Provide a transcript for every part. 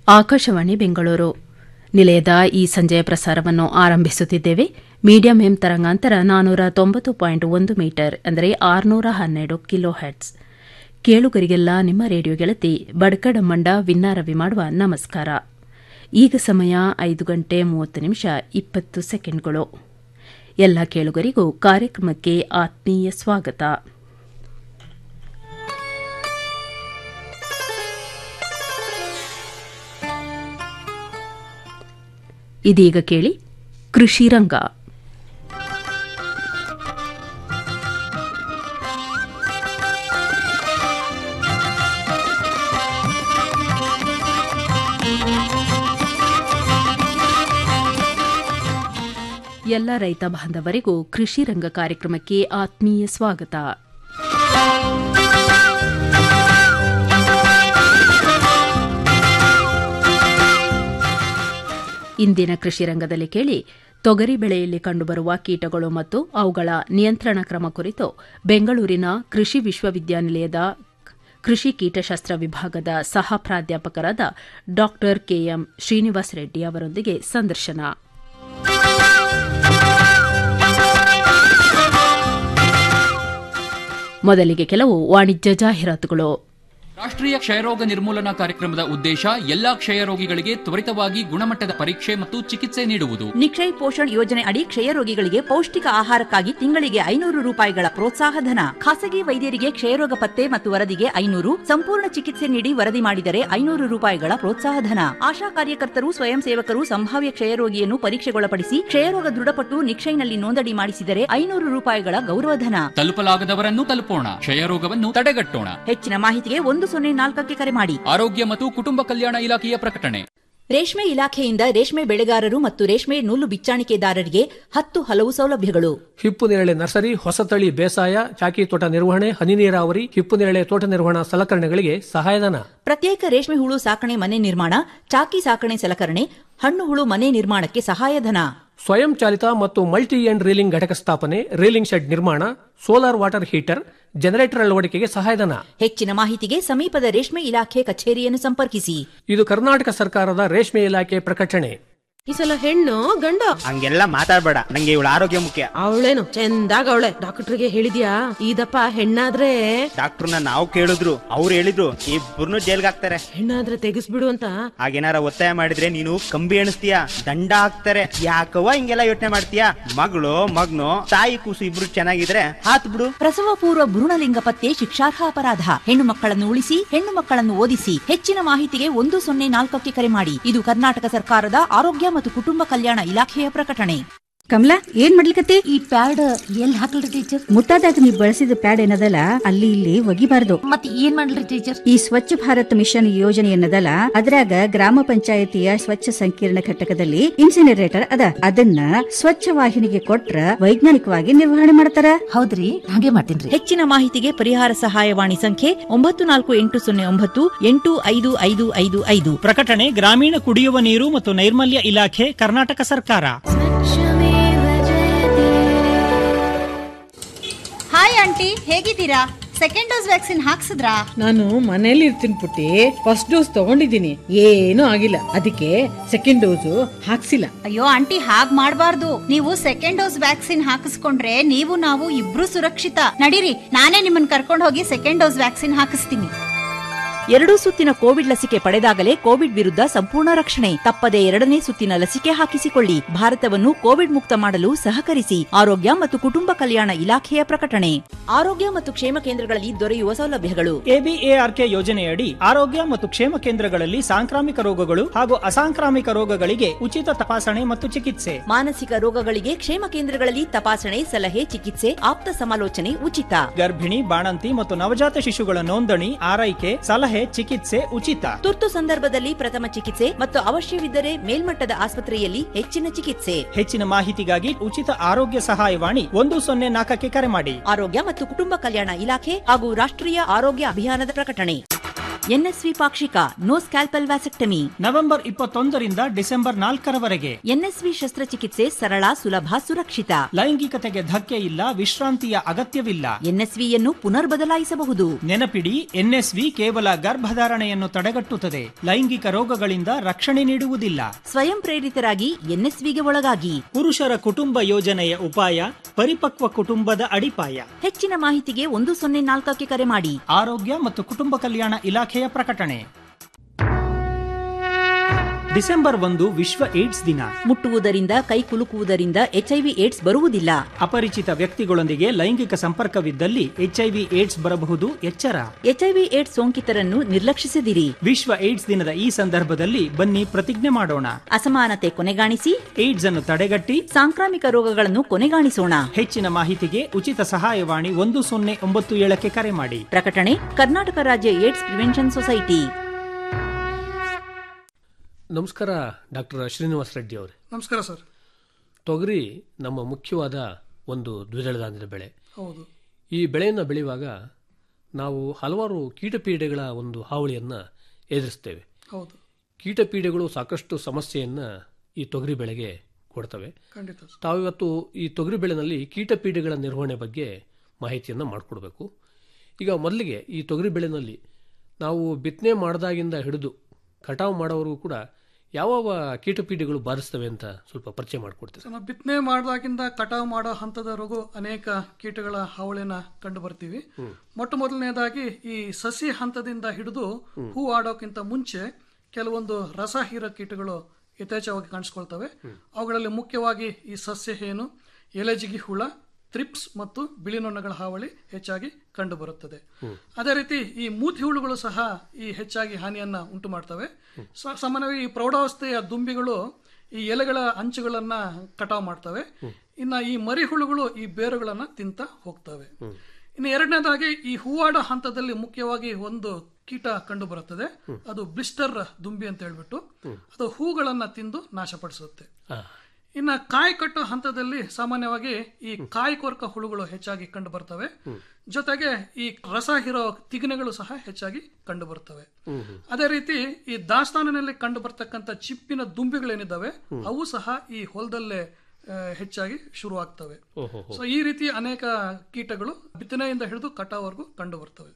ಆಕಾಶವಾಣಿ ಬೆಂಗಳೂರು ನಿಲಯದ ಈ ಸಂಜೆಯ ಪ್ರಸಾರವನ್ನು ಆರಂಭಿಸುತ್ತಿದ್ದೇವೆ ಮೀಡಿಯಂ ಎಂ ತರಂಗಾಂತರ ನಾನೂರ ತೊಂಬತ್ತು ಪಾಯಿಂಟ್ ಒಂದು ಮೀಟರ್ ಅಂದರೆ ಆರುನೂರ ಹನ್ನೆರಡು ಕಿಲೋ ಹೆಡ್ಸ್ ಕೇಳುಗರಿಗೆಲ್ಲ ನಿಮ್ಮ ರೇಡಿಯೋ ಗೆಳತಿ ಬಡ್ಕಡಮ್ಮಂಡ ವಿನ್ನಾರವಿ ಮಾಡುವ ನಮಸ್ಕಾರ ಈಗ ಸಮಯ ಐದು ಗಂಟೆ ಮೂವತ್ತು ನಿಮಿಷ ಇಪ್ಪತ್ತು ಸೆಕೆಂಡ್ಗಳು ಎಲ್ಲ ಕೇಳುಗರಿಗೂ ಕಾರ್ಯಕ್ರಮಕ್ಕೆ ಆತ್ಮೀಯ ಸ್ವಾಗತ ಇದೀಗ ಕೇಳಿ ಕೃಷಿ ರಂಗ ಎಲ್ಲ ರೈತ ಬಾಂಧವರಿಗೂ ಕೃಷಿ ರಂಗ ಕಾರ್ಯಕ್ರಮಕ್ಕೆ ಆತ್ಮೀಯ ಸ್ವಾಗತ ಇಂದಿನ ಕೃಷಿ ರಂಗದಲ್ಲಿ ಕೇಳಿ ತೊಗರಿ ಬೆಳೆಯಲ್ಲಿ ಕಂಡುಬರುವ ಕೀಟಗಳು ಮತ್ತು ಅವುಗಳ ನಿಯಂತ್ರಣ ಕ್ರಮ ಕುರಿತು ಬೆಂಗಳೂರಿನ ಕೃಷಿ ವಿಶ್ವವಿದ್ಯಾನಿಲಯದ ಕೃಷಿ ಕೀಟಶಾಸ್ತ್ರ ವಿಭಾಗದ ಸಹ ಪ್ರಾಧ್ಯಾಪಕರಾದ ಡಾ ಕೆಎಂ ಶ್ರೀನಿವಾಸ ರೆಡ್ಡಿ ಅವರೊಂದಿಗೆ ಸಂದರ್ಶನ ಮೊದಲಿಗೆ ಕೆಲವು ವಾಣಿಜ್ಯ ಜಾಹೀರಾತುಗಳು ರಾಷ್ಟ್ರೀಯ ಕ್ಷಯರೋಗ ನಿರ್ಮೂಲನಾ ಕಾರ್ಯಕ್ರಮದ ಉದ್ದೇಶ ಎಲ್ಲಾ ಕ್ಷಯರೋಗಿಗಳಿಗೆ ತ್ವರಿತವಾಗಿ ಗುಣಮಟ್ಟದ ಪರೀಕ್ಷೆ ಮತ್ತು ಚಿಕಿತ್ಸೆ ನೀಡುವುದು ನಿಕ್ಷಯ್ ಪೋಷಣ್ ಯೋಜನೆ ಅಡಿ ಕ್ಷಯ ರೋಗಿಗಳಿಗೆ ಪೌಷ್ಟಿಕ ಆಹಾರಕ್ಕಾಗಿ ತಿಂಗಳಿಗೆ ಐನೂರು ರೂಪಾಯಿಗಳ ಪ್ರೋತ್ಸಾಹ ಧನ ಖಾಸಗಿ ವೈದ್ಯರಿಗೆ ಕ್ಷಯರೋಗ ಪತ್ತೆ ಮತ್ತು ವರದಿಗೆ ಐನೂರು ಸಂಪೂರ್ಣ ಚಿಕಿತ್ಸೆ ನೀಡಿ ವರದಿ ಮಾಡಿದರೆ ಐನೂರು ರೂಪಾಯಿಗಳ ಪ್ರೋತ್ಸಾಹ ಧನ ಆಶಾ ಕಾರ್ಯಕರ್ತರು ಸ್ವಯಂ ಸೇವಕರು ಸಂಭಾವ್ಯ ಕ್ಷಯರೋಗಿಯನ್ನು ಪರೀಕ್ಷೆಗೊಳಪಡಿಸಿ ಕ್ಷಯರೋಗ ದೃಢಪಟ್ಟು ನಿಕ್ಷಯ್ನಲ್ಲಿ ನೋಂದಣಿ ಮಾಡಿಸಿದರೆ ಐನೂರು ರೂಪಾಯಿಗಳ ಗೌರವಧನ ತಲುಪಲಾಗದವರನ್ನು ತಲುಪೋಣ ಕ್ಷಯರೋಗವನ್ನು ತಡೆಗಟ್ಟೋಣ ಹೆಚ್ಚಿನ ಮಾಹಿತಿಗೆ ಒಂದು ಸೊನ್ನೆ ನಾಲ್ಕಕ್ಕೆ ಕರೆ ಮಾಡಿ ಆರೋಗ್ಯ ಮತ್ತು ಕುಟುಂಬ ಕಲ್ಯಾಣ ಇಲಾಖೆಯ ಪ್ರಕಟಣೆ ರೇಷ್ಮೆ ಇಲಾಖೆಯಿಂದ ರೇಷ್ಮೆ ಬೆಳೆಗಾರರು ಮತ್ತು ರೇಷ್ಮೆ ನೂಲು ಬಿಚ್ಚಾಣಿಕೆದಾರರಿಗೆ ಹತ್ತು ಹಲವು ಸೌಲಭ್ಯಗಳು ಹಿಪ್ಪು ನೇರಳೆ ನರ್ಸರಿ ಹೊಸತಳಿ ಬೇಸಾಯ ಚಾಕಿ ತೋಟ ನಿರ್ವಹಣೆ ಹನಿ ನೀರಾವರಿ ಹಿಪ್ಪು ನೇರಳೆ ತೋಟ ನಿರ್ವಹಣಾ ಸಲಕರಣೆಗಳಿಗೆ ಸಹಾಯಧನ ಪ್ರತ್ಯೇಕ ರೇಷ್ಮೆ ಹುಳು ಸಾಕಣೆ ಮನೆ ನಿರ್ಮಾಣ ಚಾಕಿ ಸಾಕಣೆ ಸಲಕರಣೆ ಹಣ್ಣು ಹುಳು ಮನೆ ನಿರ್ಮಾಣಕ್ಕೆ ಸಹಾಯಧನ ಸ್ವಯಂ ಚಾಲಿತ ಮತ್ತು ಮಲ್ಟಿ ಎಂಡ್ ರೀಲಿಂಗ್ ಘಟಕ ಸ್ಥಾಪನೆ ರೀಲಿಂಗ್ ಶೆಡ್ ನಿರ್ಮಾಣ ಸೋಲಾರ್ ವಾಟರ್ ಹೀಟರ್ ಜನರೇಟರ್ ಅಳವಡಿಕೆಗೆ ಸಹಾಯಧನ ಹೆಚ್ಚಿನ ಮಾಹಿತಿಗೆ ಸಮೀಪದ ರೇಷ್ಮೆ ಇಲಾಖೆ ಕಚೇರಿಯನ್ನು ಸಂಪರ್ಕಿಸಿ ಇದು ಕರ್ನಾಟಕ ಸರ್ಕಾರದ ರೇಷ್ಮೆ ಇಲಾಖೆ ಪ್ರಕಟಣೆ ಈ ಸಲ ಹೆಣ್ಣು ಗಂಡ ಹಂಗೆಲ್ಲ ಮಾತಾಡ್ಬೇಡ ನಂಗೆ ಇವಳ ಆರೋಗ್ಯ ಮುಖ್ಯ ಅವಳೇನು ಚಂದಾಗ ಅವಳೆ ಡಾಕ್ಟರ್ಗೆ ಹೇಳಿದ್ಯಾ ಇದಪ್ಪ ಹೆಣ್ಣಾದ್ರೆ ಡಾಕ್ಟರ್ನ ನಾವು ಕೇಳಿದ್ರು ಅವ್ರು ಹೇಳಿದ್ರು ಇಬ್ಬರನ್ನು ಜೈಲ್ಗೆ ಹಾಕ್ತಾರೆ ಹೆಣ್ಣಾದ್ರೆ ತೆಗಿಸ್ಬಿಡು ಅಂತ ಹಾಗೇನಾರ ಒತ್ತಾಯ ಮಾಡಿದ್ರೆ ನೀನು ಕಂಬಿ ಎಣಿಸ್ತೀಯ ದಂಡ ಹಾಕ್ತಾರೆ ಯಾಕವ್ವ ಹಿಂಗೆಲ್ಲ ಯೋಚನೆ ಮಾಡ್ತೀಯ ಮಗಳು ಮಗ್ನು ತಾಯಿ ಕೂಸು ಇಬ್ರು ಚೆನ್ನಾಗಿದ್ರೆ ಹಾತ್ ಬಿಡು ಪ್ರಸವ ಪೂರ್ವ ಭ್ರೂಣಲಿಂಗ ಪತ್ತೆ ಶಿಕ್ಷಾರ್ಹ ಅಪರಾಧ ಹೆಣ್ಣು ಮಕ್ಕಳನ್ನು ಉಳಿಸಿ ಹೆಣ್ಣು ಮಕ್ಕಳನ್ನು ಓದಿಸಿ ಹೆಚ್ಚಿನ ಮಾಹಿತಿಗೆ ಒಂದು ಸೊನ್ನೆ ನಾಲ್ಕಕ್ಕೆ ಕರೆ ಮಾಡಿ ಇದು ಕರ್ನಾಟಕ ಸರ್ಕಾರದ ಆರೋಗ್ಯ ಮತ್ತು ಕುಟುಂಬ ಕಲ್ಯಾಣ ಇಲಾಖೆಯ ಪ್ರಕಟಣೆ ಕಮಲಾ ಏನ್ ಮಾಡ್ಲಿಕತ್ತಿ ಈ ಪ್ಯಾಡ್ ಎಲ್ಲಿ ಹಾಕಲ್ರಿ ಟೀಚರ್ ಮುಟ್ಟಾದಾಗ ನೀ ಬಳಸಿದ ಪ್ಯಾಡ್ ಏನದಲ್ಲ ಅಲ್ಲಿ ಇಲ್ಲಿ ಒಗಿಬಾರ್ದು ಮತ್ ಏನ್ ಮಾಡ್ಲಿ ಟೀಚರ್ ಈ ಸ್ವಚ್ಛ ಭಾರತ್ ಮಿಷನ್ ಯೋಜನೆ ಏನದಲ್ಲ ಅದ್ರಾಗ ಗ್ರಾಮ ಪಂಚಾಯತಿಯ ಸ್ವಚ್ಛ ಸಂಕೀರ್ಣ ಘಟಕದಲ್ಲಿ ಇನ್ಸಿನರೇಟರ್ ಅದ ಅದನ್ನ ಸ್ವಚ್ಛ ವಾಹಿನಿಗೆ ಕೊಟ್ರ ವೈಜ್ಞಾನಿಕವಾಗಿ ನಿರ್ವಹಣೆ ಮಾಡ್ತಾರ ಹೌದ್ರಿ ಹಾಗೆ ಮಾಡ್ತೀನ್ರಿ ಹೆಚ್ಚಿನ ಮಾಹಿತಿಗೆ ಪರಿಹಾರ ಸಹಾಯವಾಣಿ ಸಂಖ್ಯೆ ಒಂಬತ್ತು ನಾಲ್ಕು ಎಂಟು ಸೊನ್ನೆ ಒಂಬತ್ತು ಎಂಟು ಐದು ಐದು ಐದು ಐದು ಪ್ರಕಟಣೆ ಗ್ರಾಮೀಣ ಕುಡಿಯುವ ನೀರು ಮತ್ತು ನೈರ್ಮಲ್ಯ ಇಲಾಖೆ ಕರ್ನಾಟಕ ಸರ್ಕಾರ ಹಾಯ್ ಆಂಟಿ ಹೇಗಿದ್ದೀರಾ ಸೆಕೆಂಡ್ ಡೋಸ್ ವ್ಯಾಕ್ಸಿನ್ ಹಾಕ್ಸಿದ್ರಾ ನಾನು ಮನೇಲಿ ಇರ್ತೀನಿ ಪುಟ್ಟಿ ಫಸ್ಟ್ ಡೋಸ್ ತಗೊಂಡಿದ್ದೀನಿ ಏನೂ ಆಗಿಲ್ಲ ಅದಕ್ಕೆ ಸೆಕೆಂಡ್ ಡೋಸು ಹಾಕ್ಸಿಲ್ಲ ಅಯ್ಯೋ ಆಂಟಿ ಹಾಗ್ ಮಾಡ್ಬಾರ್ದು ನೀವು ಸೆಕೆಂಡ್ ಡೋಸ್ ವ್ಯಾಕ್ಸಿನ್ ಹಾಕಿಸ್ಕೊಂಡ್ರೆ ನೀವು ನಾವು ಇಬ್ರು ಸುರಕ್ಷಿತ ನಡೀರಿ ನಾನೇ ನಿಮ್ಮನ್ನ ಕರ್ಕೊಂಡು ಹೋಗಿ ಸೆಕೆಂಡ್ ಡೋಸ್ ವ್ಯಾಕ್ಸಿನ್ ಹಾಕಿಸ್ತೀನಿ ಎರಡೂ ಸುತ್ತಿನ ಕೋವಿಡ್ ಲಸಿಕೆ ಪಡೆದಾಗಲೇ ಕೋವಿಡ್ ವಿರುದ್ಧ ಸಂಪೂರ್ಣ ರಕ್ಷಣೆ ತಪ್ಪದೆ ಎರಡನೇ ಸುತ್ತಿನ ಲಸಿಕೆ ಹಾಕಿಸಿಕೊಳ್ಳಿ ಭಾರತವನ್ನು ಕೋವಿಡ್ ಮುಕ್ತ ಮಾಡಲು ಸಹಕರಿಸಿ ಆರೋಗ್ಯ ಮತ್ತು ಕುಟುಂಬ ಕಲ್ಯಾಣ ಇಲಾಖೆಯ ಪ್ರಕಟಣೆ ಆರೋಗ್ಯ ಮತ್ತು ಕ್ಷೇಮ ಕೇಂದ್ರಗಳಲ್ಲಿ ದೊರೆಯುವ ಸೌಲಭ್ಯಗಳು ಎಬಿಎಆರ್ಕೆ ಯೋಜನೆಯಡಿ ಆರೋಗ್ಯ ಮತ್ತು ಕ್ಷೇಮ ಕೇಂದ್ರಗಳಲ್ಲಿ ಸಾಂಕ್ರಾಮಿಕ ರೋಗಗಳು ಹಾಗೂ ಅಸಾಂಕ್ರಾಮಿಕ ರೋಗಗಳಿಗೆ ಉಚಿತ ತಪಾಸಣೆ ಮತ್ತು ಚಿಕಿತ್ಸೆ ಮಾನಸಿಕ ರೋಗಗಳಿಗೆ ಕ್ಷೇಮ ಕೇಂದ್ರಗಳಲ್ಲಿ ತಪಾಸಣೆ ಸಲಹೆ ಚಿಕಿತ್ಸೆ ಆಪ್ತ ಸಮಾಲೋಚನೆ ಉಚಿತ ಗರ್ಭಿಣಿ ಬಾಣಂತಿ ಮತ್ತು ನವಜಾತ ಶಿಶುಗಳ ನೋಂದಣಿ ಆರೈಕೆ ಸಲಹೆ ಚಿಕಿತ್ಸೆ ಉಚಿತ ತುರ್ತು ಸಂದರ್ಭದಲ್ಲಿ ಪ್ರಥಮ ಚಿಕಿತ್ಸೆ ಮತ್ತು ಅವಶ್ಯವಿದ್ದರೆ ಮೇಲ್ಮಟ್ಟದ ಆಸ್ಪತ್ರೆಯಲ್ಲಿ ಹೆಚ್ಚಿನ ಚಿಕಿತ್ಸೆ ಹೆಚ್ಚಿನ ಮಾಹಿತಿಗಾಗಿ ಉಚಿತ ಆರೋಗ್ಯ ಸಹಾಯವಾಣಿ ಒಂದು ಸೊನ್ನೆ ನಾಲ್ಕಕ್ಕೆ ಕರೆ ಮಾಡಿ ಆರೋಗ್ಯ ಮತ್ತು ಕುಟುಂಬ ಕಲ್ಯಾಣ ಇಲಾಖೆ ಹಾಗೂ ರಾಷ್ಟ್ರೀಯ ಆರೋಗ್ಯ ಅಭಿಯಾನದ ಪ್ರಕಟಣೆ ಎನ್ಎಸ್ವಿ ಪಾಕ್ಷಿಕ ನೋ ಸ್ಕ್ಯಾಲ್ಪಲ್ ವ್ಯಾಸೆಕ್ಟಮಿ ನವೆಂಬರ್ ಇಪ್ಪತ್ತೊಂದರಿಂದ ಡಿಸೆಂಬರ್ ನಾಲ್ಕರವರೆಗೆ ಎನ್ಎಸ್ವಿ ಶಸ್ತ್ರಚಿಕಿತ್ಸೆ ಸರಳ ಸುಲಭ ಸುರಕ್ಷಿತ ಲೈಂಗಿಕತೆಗೆ ಧಕ್ಕೆ ಇಲ್ಲ ವಿಶ್ರಾಂತಿಯ ಅಗತ್ಯವಿಲ್ಲ ಎನ್ಎಸ್ವಿಯನ್ನು ಪುನರ್ ಬದಲಾಯಿಸಬಹುದು ನೆನಪಿಡಿ ಎನ್ಎಸ್ವಿ ಕೇವಲ ಗರ್ಭಧಾರಣೆಯನ್ನು ತಡೆಗಟ್ಟುತ್ತದೆ ಲೈಂಗಿಕ ರೋಗಗಳಿಂದ ರಕ್ಷಣೆ ನೀಡುವುದಿಲ್ಲ ಸ್ವಯಂ ಪ್ರೇರಿತರಾಗಿ ಎನ್ಎಸ್ವಿಗೆ ಒಳಗಾಗಿ ಪುರುಷರ ಕುಟುಂಬ ಯೋಜನೆಯ ಉಪಾಯ ಪರಿಪಕ್ವ ಕುಟುಂಬದ ಅಡಿಪಾಯ ಹೆಚ್ಚಿನ ಮಾಹಿತಿಗೆ ಒಂದು ಸೊನ್ನೆ ನಾಲ್ಕಕ್ಕೆ ಕರೆ ಮಾಡಿ ಆರೋಗ್ಯ ಮತ್ತು ಕುಟುಂಬ ಕಲ್ಯಾಣ ಇಲಾಖೆಯ ಪ್ರಕಟಣೆ ಡಿಸೆಂಬರ್ ಒಂದು ವಿಶ್ವ ಏಡ್ಸ್ ದಿನ ಮುಟ್ಟುವುದರಿಂದ ಕೈ ಕುಲುಕುವುದರಿಂದ ಎಚ್ಐವಿ ಏಡ್ಸ್ ಬರುವುದಿಲ್ಲ ಅಪರಿಚಿತ ವ್ಯಕ್ತಿಗಳೊಂದಿಗೆ ಲೈಂಗಿಕ ಸಂಪರ್ಕವಿದ್ದಲ್ಲಿ ಎಚ್ಐವಿ ಏಡ್ಸ್ ಬರಬಹುದು ಎಚ್ಚರ ಎಚ್ಐವಿ ಏಡ್ಸ್ ಸೋಂಕಿತರನ್ನು ನಿರ್ಲಕ್ಷಿಸದಿರಿ ವಿಶ್ವ ಏಡ್ಸ್ ದಿನದ ಈ ಸಂದರ್ಭದಲ್ಲಿ ಬನ್ನಿ ಪ್ರತಿಜ್ಞೆ ಮಾಡೋಣ ಅಸಮಾನತೆ ಕೊನೆಗಾಣಿಸಿ ಏಡ್ಸ್ ಅನ್ನು ತಡೆಗಟ್ಟಿ ಸಾಂಕ್ರಾಮಿಕ ರೋಗಗಳನ್ನು ಕೊನೆಗಾಣಿಸೋಣ ಹೆಚ್ಚಿನ ಮಾಹಿತಿಗೆ ಉಚಿತ ಸಹಾಯವಾಣಿ ಒಂದು ಸೊನ್ನೆ ಒಂಬತ್ತು ಏಳಕ್ಕೆ ಕರೆ ಮಾಡಿ ಪ್ರಕಟಣೆ ಕರ್ನಾಟಕ ರಾಜ್ಯ ಏಡ್ಸ್ ಪ್ರಿವೆನ್ಷನ್ ಸೊಸೈಟಿ ನಮಸ್ಕಾರ ಡಾಕ್ಟರ್ ಶ್ರೀನಿವಾಸ ರೆಡ್ಡಿ ಅವರೇ ನಮಸ್ಕಾರ ಸರ್ ತೊಗರಿ ನಮ್ಮ ಮುಖ್ಯವಾದ ಒಂದು ದ್ವಿದಳ ಧಾನ್ಯದ ಬೆಳೆ ಹೌದು ಈ ಬೆಳೆಯನ್ನು ಬೆಳೆಯುವಾಗ ನಾವು ಹಲವಾರು ಕೀಟಪೀಡೆಗಳ ಒಂದು ಹಾವಳಿಯನ್ನು ಎದುರಿಸ್ತೇವೆ ಹೌದು ಕೀಟಪೀಡೆಗಳು ಸಾಕಷ್ಟು ಸಮಸ್ಯೆಯನ್ನು ಈ ತೊಗರಿ ಬೆಳೆಗೆ ಕೊಡ್ತವೆ ಖಂಡಿತ ಸರ್. ತಾವಿವತ್ತು ಈ ತೊಗರಿ ಬೆಳೆನಲ್ಲಿ ಕೀಟಪೀಡೆಗಳ ನಿರ್ವಹಣೆ ಬಗ್ಗೆ ಮಾಹಿತಿಯನ್ನು ಮಾಡಿಕೊಡ್ಬೇಕು ಈಗ ಮೊದಲಿಗೆ ಈ ತೊಗರಿ ಬೆಳೆನಲ್ಲಿ ನಾವು ಬಿತ್ತನೆ ಮಾಡಿದಾಗಿಂದ ಹಿಡಿದು ಕಟಾವು ಮಾಡೋವರೆಗೂ ಕೂಡ ಯಾವ ಕೀಟಪೀಡೆಗಳು ಬಾಧಿಸ್ತವೆ ಅಂತ ಸ್ವಲ್ಪ ಪರಿಚಯ ಮಾಡಿಕೊಡ್ತೀವಿ ಸೊ ನಾವು ಬಿತ್ತನೆ ಮಾಡಿದಾಗಿಂದ ಕಟಾವು ಮಾಡೋ ಹಂತದವರೆಗೂ ಅನೇಕ ಕೀಟಗಳ ಹಾವಳಿನ ಕಂಡು ಬರ್ತೀವಿ ಮೊಟ್ಟ ಮೊದಲನೇದಾಗಿ ಈ ಸಸಿ ಹಂತದಿಂದ ಹಿಡಿದು ಹೂ ಆಡೋಕ್ಕಿಂತ ಮುಂಚೆ ಕೆಲವೊಂದು ರಸ ಹೀರೋ ಕೀಟಗಳು ಯಥೇಚ್ಛವಾಗಿ ಕಾಣಿಸ್ಕೊಳ್ತವೆ ಅವುಗಳಲ್ಲಿ ಮುಖ್ಯವಾಗಿ ಈ ಸಸ್ಯ ಹೇನು ಎಲೆಜಿಗಿ ಹುಳ ತ್ರಿಪ್ಸ್ ಮತ್ತು ಬಿಳಿ ನೊಣಗಳ ಹಾವಳಿ ಹೆಚ್ಚಾಗಿ ಕಂಡು ಬರುತ್ತದೆ ಅದೇ ರೀತಿ ಈ ಮೂತಿ ಹುಳುಗಳು ಸಹ ಈ ಹೆಚ್ಚಾಗಿ ಹಾನಿಯನ್ನ ಉಂಟು ಮಾಡ್ತವೆ ಸ- ಸಾಮಾನ್ಯವಾಗಿ ಈ ಪ್ರೌಢಾವಸ್ಥೆಯ ದುಂಬಿಗಳು ಈ ಎಲೆಗಳ ಅಂಚುಗಳನ್ನ ಕಟಾವು ಮಾಡ್ತವೆ ಇನ್ನ ಈ ಮರಿ ಹುಳುಗಳು ಈ ಬೇರುಗಳನ್ನ ತಿಂತ ಹೋಗ್ತವೆ ಇನ್ನು ಎರಡನೇದಾಗಿ ಈ ಹೂವಾಡೋ ಹಂತದಲ್ಲಿ ಮುಖ್ಯವಾಗಿ ಒಂದು ಕೀಟ ಕಂಡು ಬರುತ್ತದೆ ಅದು ಬ್ಲಿಸ್ಟರ್ ದುಂಬಿ ಅಂತ ಹೇಳ್ಬಿಟ್ಟು ಅದು ಹೂಗಳನ್ನ ತಿಂದು ನಾಶಪಡಿಸುತ್ತೆ ಇನ್ನ ಕಾಯಿ ಕಟ್ಟೋ ಹಂತದಲ್ಲಿ ಸಾಮಾನ್ಯವಾಗಿ ಈ ಕಾಯಿ ಕೊರಕ ಹುಳುಗಳು ಹೆಚ್ಚಾಗಿ ಕಂಡು ಬರ್ತವೆ ಜೊತೆಗೆ ಈ ರಸ ಹೀರೋ ತಿಗಣೆಗಳು ಸಹ ಹೆಚ್ಚಾಗಿ ಕಂಡು ಬರ್ತವೆ ಅದೇ ರೀತಿ ಈ ದಾಸ್ತಾನಿನಲ್ಲಿ ಕಂಡು ಬರ್ತಕ್ಕಂಥ ಚಿಪ್ಪಿನ ದುಂಬಿಗಳೇನಿದ್ದಾವೆ ಅವು ಸಹ ಈ ಹೊಲದಲ್ಲೇ ಆ, ಹೆಚ್ಚಾಗಿ ಶುರುವಾಗ್ತವೆ ಸೊ ಈ ರೀತಿ ಅನೇಕ ಕೀಟಗಳು ಬಿತ್ತನೆಯಿಂದ ಹಿಡಿದು ಕಟಾವರೆಗೂ ಕಂಡು ಬರ್ತವೆ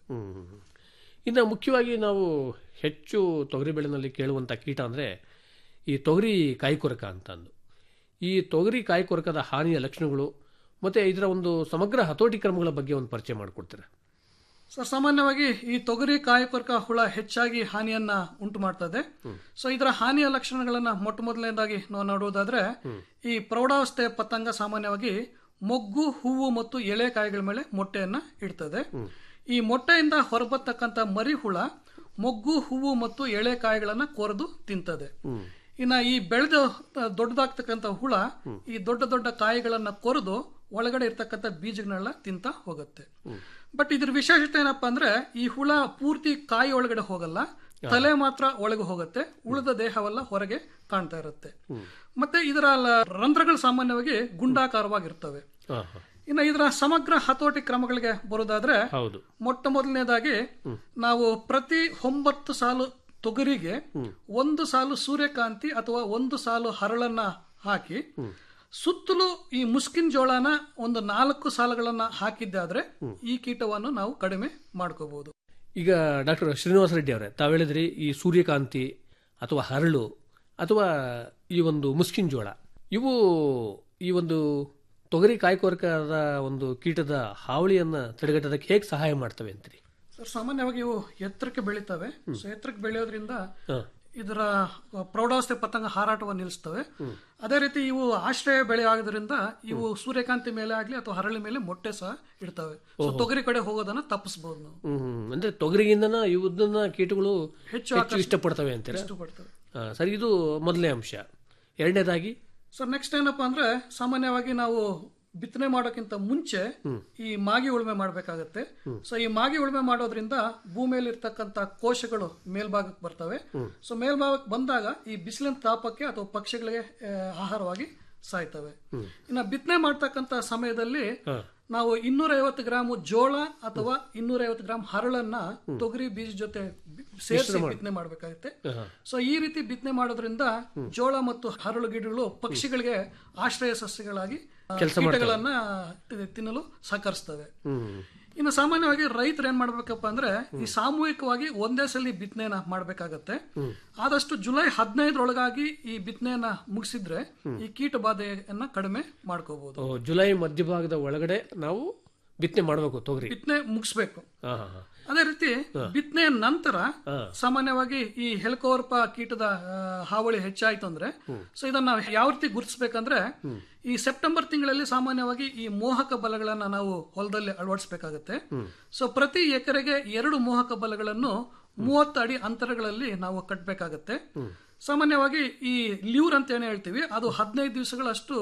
ಇನ್ನು ಮುಖ್ಯವಾಗಿ ನಾವು ಹೆಚ್ಚು ತೊಗರಿ ಬೆಳೆನಲ್ಲಿ ಕೇಳುವಂಥ ಕೀಟ ಅಂದರೆ ಈ ತೊಗರಿ ಕಾಯಿಕೊರಕ ಅಂತ ಅಂದು ಈ ತೊಗರಿ ಕಾಯಿಕೊರಕದ ಹಾನಿಯ ಲಕ್ಷಣಗಳು ಮತ್ತು ಇದರ ಒಂದು ಸಮಗ್ರ ಹತೋಟಿ ಕ್ರಮಗಳ ಬಗ್ಗೆ ಒಂದು ಪರಿಚಯ ಮಾಡಿಕೊಡ್ತೀರಾ ಸರ್ ಸಾಮಾನ್ಯವಾಗಿ ಈ ತೊಗರಿ ಕಾಯಿಕೊರಕ ಹುಳ ಹೆಚ್ಚಾಗಿ ಹಾನಿಯನ್ನ ಉಂಟು ಮಾಡ್ತದೆ ಸೊ ಇದರ ಹಾನಿಯ ಲಕ್ಷಣಗಳನ್ನ ಮೊಟ್ಟ ಮೊದಲನೇದಾಗಿ ನಾವು ನೋಡುವುದಾದ್ರೆ ಈ ಪ್ರೌಢಾವಸ್ಥೆಯ ಪತಂಗ ಸಾಮಾನ್ಯವಾಗಿ ಮೊಗ್ಗು ಹೂವು ಮತ್ತು ಎಳೆ ಕಾಯಿಗಳ ಮೇಲೆ ಮೊಟ್ಟೆಯನ್ನ ಇಡ್ತದೆ ಈ ಮೊಟ್ಟೆಯಿಂದ ಹೊರಬರ್ತಕ್ಕಂಥ ಮರಿ ಹುಳ ಮೊಗ್ಗು ಹೂವು ಮತ್ತು ಎಳೆ ಕಾಯಿಗಳನ್ನ ಕೊರೆದು ತಿಂತದೆ ಇನ್ನ ಈ ಬೆಳೆದು ದೊಡ್ಡದಾಗ್ತಕ್ಕಂಥ ಹುಳ ಈ ದೊಡ್ಡ ದೊಡ್ಡ ಕಾಯಿಗಳನ್ನ ಕೊರೆದು ಒಳಗಡೆ ಇರ್ತಕ್ಕಂಥ ಬೀಜಗಳನ್ನೆಲ್ಲ ತಿಂತ ಹೋಗುತ್ತೆ ಬಟ್ ಇದ್ರ ವಿಶೇಷತೆ ಏನಪ್ಪಾ ಅಂದ್ರೆ ಈ ಹುಳ ಪೂರ್ತಿ ಕಾಯಿ ಒಳಗಡೆ ಹೋಗಲ್ಲ ತಲೆ ಮಾತ್ರ ಒಳಗೆ ಹೋಗುತ್ತೆ ಉಳಿದ ದೇಹವೆಲ್ಲ ಹೊರಗೆ ಕಾಣ್ತಾ ಇರುತ್ತೆ ಮತ್ತೆ ಇದರ ಲ- ರಂಧ್ರಗಳು ಸಾಮಾನ್ಯವಾಗಿ ಗುಂಡಾಕಾರವಾಗಿರ್ತವೆ ಇನ್ನು ಇದರ ಸಮಗ್ರ ಹತೋಟಿ ಕ್ರಮಗಳಿಗೆ ಬರೋದಾದ್ರೆ ಹೌದು ಮೊಟ್ಟ ಮೊದಲನೇದಾಗಿ ನಾವು ಪ್ರತಿ ಒಂಬತ್ತು ಸಾಲು ತೊಗರಿಗೆ ಒಂದು ಸಾಲು ಸೂರ್ಯಕಾಂತಿ ಅಥವಾ ಒಂದು ಸಾಲು ಹರಳನ್ನ ಹಾಕಿ ಸುತ್ತಲೂ ಈ ಮುಸ್ಕಿನ್ ಜೋಳನ ಒಂದು ನಾಲ್ಕು ಸಾಲುಗಳನ್ನ ಹಾಕಿದ್ದಾದ್ರೆ ಈ ಕೀಟವನ್ನು ನಾವು ಕಡಿಮೆ ಮಾಡ್ಕೋಬಹುದು ಈಗ ಡಾಕ್ಟರ್ ಶ್ರೀನಿವಾಸ ರೆಡ್ಡಿ ಅವರೇ ತಾವು ಹೇಳಿದ್ರಿ ಈ ಸೂರ್ಯಕಾಂತಿ ಅಥವಾ ಹರಳು ಅಥವಾ ಈ ಒಂದು ಮುಸ್ಕಿನ್ ಜೋಳ ಇವು ಈ ಒಂದು ತೊಗರಿ ಕಾಯಿಕೊರಕದ ಒಂದು ಕೀಟದ ಹಾವಳಿಯನ್ನ ತಡೆಗಟ್ಟೋದಕ್ಕೆ ಹೇಗೆ ಸಹಾಯ ಮಾಡ್ತವೆ ಅಂತೀರಿ ಸರ್ ಸಾಮಾನ್ಯವಾಗಿ ಇವು ಎತ್ತರಕ್ಕೆ ಬೆಳೀತವೆ ಸೊ ಎತ್ತರಕ್ಕೆ ಬೆಳೆಯೋದ್ರಿಂದ ಹ. ಇದರ ಪ್ರೌಢಾವಸ್ಥೆ ಪತಂಗ ಹಾರಾಟವನ್ನು ನಿಲ್ಲಿಸ್ತವೆ ಅದೇ ರೀತಿ ಇವು ಆಶ್ರಯ ಬೆಳೆ ಆಗೋದ್ರಿಂದ ಇವು ಸೂರ್ಯಕಾಂತಿ ಮೇಲೆ ಆಗ್ಲಿ ಅಥವಾ ಹರಳಿ ಮೇಲೆ ಮೊಟ್ಟೆ ಸಹ ಇಡ್ತವೆ ಸೊ ತೊಗರಿ ಕಡೆ ಹೋಗೋದನ್ನ ತಪ್ಪಿಸಬಹುದು ನಾವು ಹ್ಮ್ ಹ್ಮ್. ಅಂದ್ರೆ ತೊಗರಿಗಿಂತನ ಇವನ್ನ ಕೀಟಗಳು ಹೆಚ್ಚು ಹೆಚ್ಚು ಆಕರ್ಷ- ಇಷ್ಟಪಡ್ತವೆ ಅಂತೀರಾ ಇಷ್ಟಪಡ್ತವೆ ಆ, ಸರಿ ಇದು ಮೊದಲನೇ ಅಂಶ ಎರಡನೇದಾಗಿ ಸರ್ ನೆಕ್ಸ್ಟ್ ಏನಪ್ಪಾ ಅಂದ್ರೆ ಸಾಮಾನ್ಯವಾಗಿ ನಾವು ಬಿತ್ತನೆ ಮಾಡೋಕ್ಕಿಂತ ಮುಂಚೆ ಈ ಮಾಗಿ ಉಳುಮೆ ಮಾಡಬೇಕಾಗತ್ತೆ ಸೊ ಈ ಮಾಗಿ ಉಳುಮೆ ಮಾಡೋದ್ರಿಂದ ಭೂಮಿಯಲ್ಲಿ ಇರ್ತಕ್ಕಂಥ ಕೋಶಗಳು ಮೇಲ್ಭಾಗಕ್ಕೆ ಬರ್ತವೆ ಸೊ ಮೇಲ್ಭಾಗಕ್ಕೆ ಬಂದಾಗ ಈ ಬಿಸಿಲಿನ ತಾಪಕ್ಕೆ ಅಥವಾ ಪಕ್ಷಿಗಳಿಗೆ ಆ, ಆಹಾರವಾಗಿ ಸಾಯ್ತವೆ ಇನ್ನು ಬಿತ್ತನೆ ಮಾಡ್ತಕ್ಕಂಥ ಸಮಯದಲ್ಲಿ ನಾವು ಇನ್ನೂರ ಐವತ್ತು ಗ್ರಾಮ್ ಜೋಳ ಅಥವಾ ಇನ್ನೂರ ಐವತ್ತು ಗ್ರಾಮ್ ಹರಳನ್ನ ತೊಗರಿ ಬೀಜ ಜೊತೆ ಬಿ- ಸೇರಿಸಿ ಮಾಡಿ. ಬಿತ್ತನೆ ಮಾಡಬೇಕಾಗುತ್ತೆ ಆಹಾ. ಸೊ ಈ ರೀತಿ ಬಿತ್ತನೆ ಮಾಡೋದ್ರಿಂದ ಜೋಳ ಮತ್ತು ಹರಳು ಗಿಡಗಳು ಪಕ್ಷಿಗಳಿಗೆ ಆಶ್ರಯ ಸಸ್ಯಗಳಾಗಿ ಆ, ಕೆಲ್ಸ ಮಾಡ್ತವೆ. ಕೀಟಗಳನ್ನ ತಿ- ತಿನ್ನಲು ಸಹಕರಿಸ್ತವೆ ಹ್ಮ್ ಇನ್ನು ಸಾಮಾನ್ಯವಾಗಿ ರೈತರು ಏನ್ ಮಾಡ್ಬೇಕಪ್ಪ ಅಂದ್ರೆ ಈ ಸಾಮೂಹಿಕವಾಗಿ ಒಂದೇ ಸಲ ಬಿತ್ತನೆನ ಮಾಡ್ಬೇಕಾಗತ್ತೆ ಆದಷ್ಟು ಜುಲೈ ಹದಿನೈದರೊಳಗಾಗಿ ಈ ಬಿತ್ತನೆಯನ್ನ ಮುಗಿಸಿದ್ರೆ ಈ ಕೀಟ ಬಾಧೆಯನ್ನ ಕಡಿಮೆ ಮಾಡ್ಕೋಬಹುದು ಓ, ಜುಲೈ ಮಧ್ಯಭಾಗದ ಒಳಗಡೆ ನಾವು ಬಿತ್ತನೆ ಮಾಡಬೇಕು ತೊಗರಿ ಬಿತ್ತನೆ ಮುಗಿಸ್ಬೇಕು ಹಾ ಹಾ ಹಾ ಅದೇ ರೀತಿ ಬಿತ್ತನೆಯ ನಂತರ ಸಾಮಾನ್ಯವಾಗಿ ಈ ಹೆಲ್ಕೋರ್ಪ ಕೀಟದ ಆ, ಹಾವಳಿ ಹೆಚ್ಚಾಯ್ತು ಅಂದ್ರೆ ಸೊ ಇದನ್ನ ನಾವು ಯಾವ ರೀತಿ ಗುರುತಿಸಬೇಕಂದ್ರೆ ಈ ಸೆಪ್ಟೆಂಬರ್ ತಿಂಗಳಲ್ಲಿ ಸಾಮಾನ್ಯವಾಗಿ ಈ ಮೋಹಕ ಬಲಗಳನ್ನ ನಾವು ಹೊಲದಲ್ಲಿ ಅಳವಡಿಸಬೇಕಾಗತ್ತೆ ಸೊ ಪ್ರತಿ ಎಕರೆಗೆ ಎರಡು ಮೋಹಕ ಬಲಗಳನ್ನು ಮೂವತ್ತು ಅಡಿ ಅಂತರಗಳಲ್ಲಿ ನಾವು ಕಟ್ಟಬೇಕಾಗತ್ತೆ ಸಾಮಾನ್ಯವಾಗಿ ಈ ಲ್ಯೂರ್ ಅಂತ ಏನ್ ಹೇಳ್ತೀವಿ ಅದು ಹದಿನೈದು ದಿವಸಗಳಷ್ಟು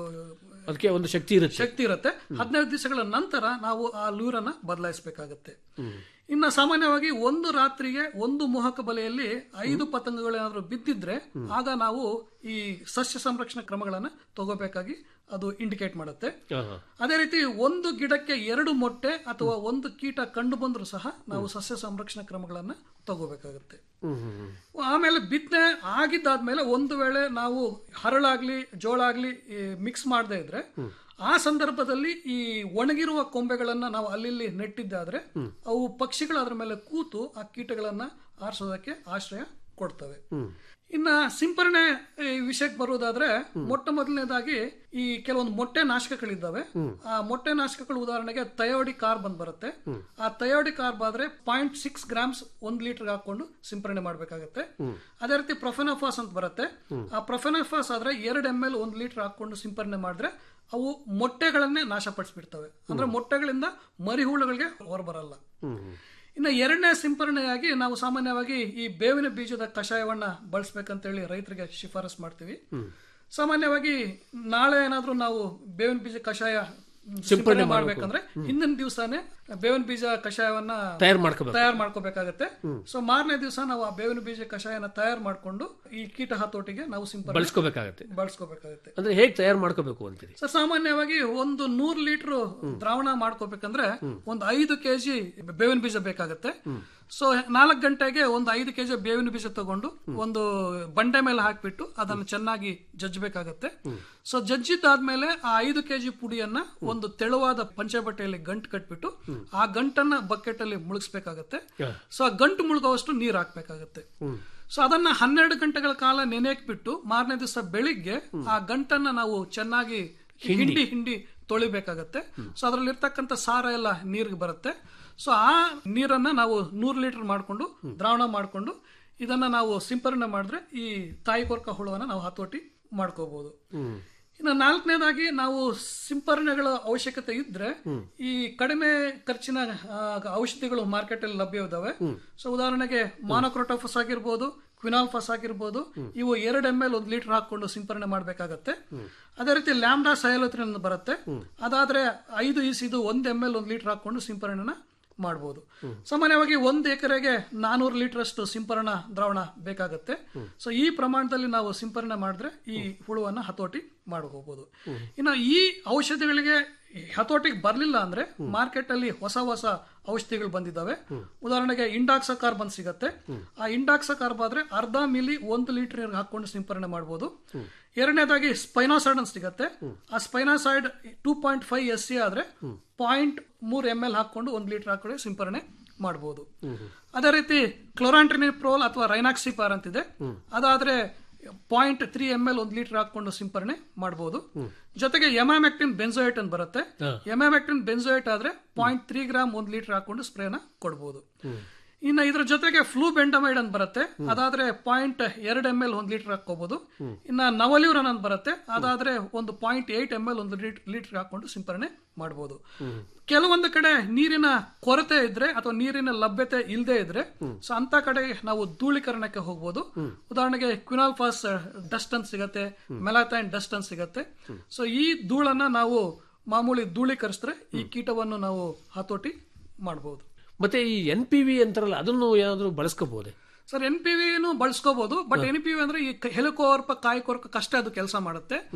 ಅದಕ್ಕೆ ಒಂದು ಶಕ್ತಿ ಇರುತ್ತೆ ಶಕ್ತಿ ಇರುತ್ತೆ ಹದಿನೈದು ದಿವಸಗಳ ನಂತರ ನಾವು ಆ ಲೂರನ್ನ ಬದಲಾಯಿಸಬೇಕಾಗತ್ತೆ ಇನ್ನ ಸಾಮಾನ್ಯವಾಗಿ ಒಂದು ರಾತ್ರಿಗೆ ಒಂದು ಮೋಹಕ ಬಲೆಯಲ್ಲಿ ಐದು ಪತಂಗಗಳೇನಾದ್ರೂ ಬಿದ್ದಿದ್ರೆ ಆಗ ನಾವು ಈ ಸಸ್ಯ ಸಂರಕ್ಷಣಾ ಕ್ರಮಗಳನ್ನ ತಗೋಬೇಕಾಗಿ ಅದು ಇಂಡಿಕೇಟ್ ಮಾಡುತ್ತೆ ಆಹಾ. ಅದೇ ರೀತಿ ಒಂದು ಗಿಡಕ್ಕೆ ಎರಡು ಮೊಟ್ಟೆ ಅಥವಾ ಒಂದು ಕೀಟ ಕಂಡು ಬಂದರೂ ಸಹ ನಾವು ಸಸ್ಯ ಸಂರಕ್ಷಣಾ ಕ್ರಮಗಳನ್ನ ತಗೋಬೇಕಾಗುತ್ತೆ ಹ್ಮ್ ಹ್ಮ್ ಹ್ಮ್ ಆಮೇಲೆ ಬಿತ್ತನೆ ಆಗಿದ್ದಾದ್ಮೇಲೆ ಒಂದು ವೇಳೆ ನಾವು ಹರಳಾಗ್ಲಿ ಜೋಳ ಆಗ್ಲಿ ಮಿಕ್ಸ್ ಮಾಡದೇ ಇದ್ರೆ ಆ ಸಂದರ್ಭದಲ್ಲಿ ಈ ಒಣಗಿರುವ ಕೊಂಬೆಗಳನ್ನ ನಾವು ಅಲ್ಲಿ ನೆಟ್ಟಿದ್ದಾದ್ರೆ ಅವು ಪಕ್ಷಿಗಳು ಅದ್ರ ಮೇಲೆ ಕೂತು ಆ ಕೀಟಗಳನ್ನ ಆರಿಸೋದಕ್ಕೆ ಆಶ್ರಯ ಕೊಡ್ತವೆ ಇನ್ನ ಸಿಂಪರಣೆ ಈ ವಿಷಯಕ್ಕೆ ಬರುವುದಾದ್ರೆ ಮೊಟ್ಟ ಮೊದಲನೇದಾಗಿ ಈ ಕೆಲವೊಂದು ಮೊಟ್ಟೆ ನಾಶಕಗಳಿದ್ದಾವೆ ಆ ಮೊಟ್ಟೆ ನಾಶಕಗಳು ಉದಾಹರಣೆಗೆ ತಯೋಡಿ ಕಾರ್ಬನ್ ಬರುತ್ತೆ ಆ ತಯೋಡಿ ಕಾರ್ಬ್ ಆದ್ರೆ ಪಾಯಿಂಟ್ ಸಿಕ್ಸ್ ಗ್ರಾಮ್ಸ್ ಒಂದ್ ಲೀಟರ್ ಹಾಕೊಂಡು ಸಿಂಪರಣೆ ಮಾಡ್ಬೇಕಾಗತ್ತೆ ಅದೇ ರೀತಿ ಪ್ರೊಫೆನೋಫಾಸ್ ಅಂತ ಬರುತ್ತೆ ಆ ಪ್ರೊಫೆನೋಫಾಸ್ ಆದ್ರೆ ಎರಡು ಎಂ ಎಲ್ ಒಂದ್ ಲೀಟರ್ ಹಾಕೊಂಡು ಸಿಂಪರಣೆ ಮಾಡಿದ್ರೆ ಅವು ಮೊಟ್ಟೆಗಳನ್ನೇ ನಾಶಪಡಿಸ್ಬಿಡ್ತವೆ ಅಂದ್ರೆ ಮೊಟ್ಟೆಗಳಿಂದ ಮರಿಹುಳುಗಳಿಗೆ ಹೊರಬರಲ್ಲ ಇನ್ನು ಎರಡನೇ ಸಿಂಪರಣೆಯಾಗಿ ನಾವು ಸಾಮಾನ್ಯವಾಗಿ ಈ ಬೇವಿನ ಬೀಜದ ಕಷಾಯವನ್ನ ಬಳಸ್ಬೇಕಂತೇಳಿ ರೈತರಿಗೆ ಶಿಫಾರಸ್ ಮಾಡ್ತೀವಿ ಸಾಮಾನ್ಯವಾಗಿ ನಾಳೆ ಏನಾದ್ರೂ ನಾವು ಬೇವಿನ ಬೀಜ ಕಷಾಯ ಸಿಂಪರಣೆ ಮಾಡ್ಬೇಕಂದ್ರೆ ಹಿಂದಿನ ದಿವಸನೇ ಬೇವಿನ ಬೀಜ ಕಷಾಯವನ್ನ ತಯಾರು ಮಾಡ್ಕೋಬೇಕು. ತಯಾರು ಮಾಡ್ಕೋಬೇಕಾಗತ್ತೆ ಸೊ ಮಾರನೇ ದಿವಸ ನಾವು ಆ ಬೇವಿನ ಬೀಜ ಕಷಾಯನ ತಯಾರು ಮಾಡ್ಕೊಂಡು ಈ ಕೀಟ ಹತೋಟಿಗೆ ನಾವು ಸಿಂಪರಣೆ ಬಳಸ್ಕೋಬೇಕಾಗತ್ತೆ ಬಳಸ್ಕೋಬೇಕಾಗತ್ತೆ ಅಂದ್ರೆ ಹೇಗೆ ತಯಾರು ಮಾಡ್ಕೋಬೇಕು ಅಂತೀರಿ ಸರ್ ಸಾಮಾನ್ಯವಾಗಿ ಒಂದು ನೂರ್ ಲೀಟರ್ ದ್ರಾವಣ ಮಾಡ್ಕೋಬೇಕಂದ್ರೆ ಒಂದು ಐದು ಕೆಜಿ ಬೇವಿನ ಬೀಜ ಬೇಕಾಗತ್ತೆ ಸೊ ನಾಲ್ಕು ಗಂಟೆಗೆ ಒಂದು ಐದು ಕೆಜಿ ಬೇವಿನ ಬೀಜ ತಗೊಂಡು ಒಂದು ಬಂಡೆ ಮೇಲೆ ಹಾಕ್ಬಿಟ್ಟು ಅದನ್ನು ಚೆನ್ನಾಗಿ ಜಜ್ಜಬೇಕಾಗತ್ತೆ ಸೊ ಜಜ್ಜಿದ್ದಾದ್ಮೇಲೆ ಆ ಐದು ಕೆಜಿ ಪುಡಿಯನ್ನ ಒಂದು ತೆಳುವಾದ ಪಂಚೆ ಬಟ್ಟೆಯಲ್ಲಿ ಗಂಟು ಕಟ್ಬಿಟ್ಟು ಆ ಗಂಟನ್ನ ಬಕೆಟ್ ಅಲ್ಲಿ ಮುಳುಗಿಸ್ಬೇಕಾಗತ್ತೆ ಸೊ ಆ ಗಂಟು ಮುಳುಗುವಷ್ಟು ನೀರ್ ಹಾಕ್ಬೇಕಾಗತ್ತೆ ಸೊ ಅದನ್ನ ಹನ್ನೆರಡು ಗಂಟೆಗಳ ಕಾಲ ನೆನೆಯಕ್ ಬಿಟ್ಟು ಮಾರನೇ ದಿವಸ ಬೆಳಿಗ್ಗೆ ಆ ಗಂಟನ್ನ ನಾವು ಚೆನ್ನಾಗಿ ಹಿಂಡಿ ಹಿಂಡಿ ತೊಳಿಬೇಕಾಗತ್ತೆ ಸೊ ಅದ್ರಲ್ಲಿ ಇರ್ತಕ್ಕಂಥ ಸಾರ ಎಲ್ಲ ನೀರಿಗೆ ಬರುತ್ತೆ ಸೊ ಆ ನೀರನ್ನ ನಾವು ನೂರು ಲೀಟರ್ ಮಾಡಿಕೊಂಡು ದ್ರಾವಣ ಮಾಡಿಕೊಂಡು ಇದನ್ನ ನಾವು ಸಿಂಪರಣೆ ಮಾಡಿದ್ರೆ ಈ ತಾಯಿ ಕೊರ್ಕ ಹುಳುವನ್ನ ನಾವು ಹತೋಟಿ ಮಾಡ್ಕೋಬಹುದು ಇನ್ನು ನಾಲ್ಕನೇದಾಗಿ ನಾವು ಸಿಂಪರಣೆಗಳ ಅವಶ್ಯಕತೆ ಇದ್ರೆ ಈ ಕಡಿಮೆ ಖರ್ಚಿನ ಆ, ಔಷಧಿಗಳು ಮಾರ್ಕೆಟ್ ಅಲ್ಲಿ ಲಭ್ಯ ಇದಾವೆ ಸೊ ಉದಾಹರಣೆಗೆ ಮಾನೋಕ್ರೋಟೋಫಸ್ ಆಗಿರ್ಬೋದು ಕ್ವಿನಾಲ್ಫಸ್ ಆಗಿರ್ಬೋದು ಇವು ಎರಡು ಎಂ ಎಲ್ ಒಂದು ಲೀಟರ್ ಹಾಕೊಂಡು ಸಿಂಪರಣೆ ಮಾಡಬೇಕಾಗತ್ತೆ ಅದೇ ರೀತಿ ಲ್ಯಾಂಬ್ಡಾ ಸಯಲೋತ್ರಿನ್ ಬರುತ್ತೆ ಅದಾದ್ರೆ ಐದು ಇಸಿದು ಒಂದ್ ಎಂ ಎಲ್ ಒಂದು ಲೀಟರ್ ಹಾಕೊಂಡು ಸಿಂಪರಣೆನ ಮಾಡಬಹುದು ಸಾಮಾನ್ಯವಾಗಿ ಒಂದು ಎಕರೆಗೆ ನಾನೂರು ಲೀಟರ್ ಅಷ್ಟು ಸಿಂಪರಣಾ ದ್ರಾವಣ ಬೇಕಾಗತ್ತೆ ಸೊ ಈ ಪ್ರಮಾಣದಲ್ಲಿ ನಾವು ಸಿಂಪರಣೆ ಮಾಡಿದ್ರೆ ಈ ಹುಳುವನ್ನ ಹತೋಟಿ ಮಾಡ್ಕೋಬಹುದು ಇನ್ನು ಈ ಔಷಧಿಗಳಿಗೆ ಹತೋಟಿಗೆ ಬರ್ಲಿಲ್ಲ ಅಂದ್ರೆ ಮಾರ್ಕೆಟ್ ಅಲ್ಲಿ ಹೊಸ ಹೊಸ ಔಷಧಿಗಳು ಬಂದಿದ್ದಾವೆ ಉದಾಹರಣೆಗೆ ಇಂಡಾಕ್ಸ ಕಾರ್ಬನ್ ಸಿಗತ್ತೆ ಆ ಇಂಡಾಕ್ಸ ಕಾರ್ಬ್ ಆದ್ರೆ ಅರ್ಧ ಮಿಲಿ ಒಂದು ಲೀಟರ್ ನೀರಿಗೆ ಹಾಕೊಂಡು ಸಿಂಪರಣೆ ಮಾಡಬಹುದು ಎರಡನೇದಾಗಿ ಸ್ಪೈನಾಸೈಡ್ ಅಂತ ಸಿಗತ್ತೆ ಆ spinosad two point five S C ಆದ್ರೆ ಪಾಯಿಂಟ್ ಮೂರ್ ಎಂ ಎಲ್ ಹಾಕೊಂಡು ಒಂದು ಲೀಟರ್ ಹಾಕೊಂಡು ಸಿಂಪರಣೆ ಮಾಡಬಹುದು ಅದೇ ರೀತಿ ಕ್ಲೋರಾಂಟ್ರಿನಿಪ್ರೋಲ್ ಅಥವಾ ರೈನಾಕ್ಸಿಪಾರ್ ಅಂತಿದೆ ಅದಾದ್ರೆ ಪಾಯಿಂಟ್ ತ್ರೀ ಎಂ ಎಲ್ ಒಂದು ಲೀಟರ್ ಹಾಕೊಂಡು ಸಿಂಪರಣೆ ಮಾಡಬಹುದು ಜೊತೆಗೆ ಎಮಾಮೆಕ್ಟಿನ್ ಬೆನ್ಸೋಯೇಟ್ ಅಂತ ಬರುತ್ತೆ ಎಮಾಮೆಕ್ಟಿನ್ ಬೆನ್ಸೋಯೇಟ್ ಆದ್ರೆ ಪಾಯಿಂಟ್ ತ್ರೀ ಗ್ರಾಮ್ ಒಂದು ಲೀಟರ್ ಹಾಕೊಂಡು ಸ್ಪ್ರೇನ ಕೊಡಬಹುದು ಇನ್ನ ಇದ್ರ ಜೊತೆಗೆ ಫ್ಲೂ ಬೆಂಡಮೈಡ್ ಅಂತ ಬರುತ್ತೆ ಅದಾದ್ರೆ ಪಾಯಿಂಟ್ ಎರಡು ಎಂ ಎಲ್ ಒಂದು ಲೀಟರ್ ಹಾಕೋಬಹುದು ಇನ್ನ ನವಲ್ಯೂರನ್ ಅಂತ ಬರುತ್ತೆ ಅದಾದ್ರೆ ಒಂದು ಪಾಯಿಂಟ್ ಏಟ್ ಎಂ ಎಲ್ ಒಂದು ಲೀಟರ್ ಹಾಕೊಂಡು ಸಿಂಪರಣೆ ಮಾಡಬಹುದು ಕೆಲವೊಂದು ಕಡೆ ನೀರಿನ ಕೊರತೆ ಇದ್ರೆ ಅಥವಾ ನೀರಿನ ಲಭ್ಯತೆ ಇಲ್ಲದೆ ಇದ್ರೆ ಸೊ ಅಂತ ಕಡೆ ನಾವು ಧೂಳೀಕರಣಕ್ಕೆ ಹೋಗ್ಬೋದು ಉದಾಹರಣೆಗೆ ಕ್ವಿನಾಲ್ಫಾಸ್ ಡಸ್ಟ್ ಅಂತ ಸಿಗತ್ತೆ ಮೆಲಾಥೈನ್ ಡಸ್ಟ್ ಅಂತ ಸಿಗತ್ತೆ ಸೊ ಈ ಧೂಳನ್ನ ನಾವು ಮಾಮೂಲಿ ಧೂಳೀಕರಿಸಿದ್ರೆ ಈ ಕೀಟವನ್ನು ನಾವು ಹತೋಟಿ ಮಾಡಬಹುದು ಮತ್ತೆ ಈ ಎನ್ ಪಿ ವಿ ಅಂತಾರಲ್ಲ ಅದನ್ನು ಏನಾದ್ರು ಬಳಸ್ಕೋಬಹುದೇ ಸರ್ ಎನ್ ಪಿ ವಿನು ಬಳಸ್ಕೋಬಹುದು ಬಟ್ ಎನ್ ಪಿ ವಿ ಅಂದ್ರೆ ಈ ಹೆಲಿಕೋರ್ಪ ಕಾಯಿ ಕೊರಕ ಕಷ್ಟ ಅದು ಕೆಲಸ ಮಾಡುತ್ತೆ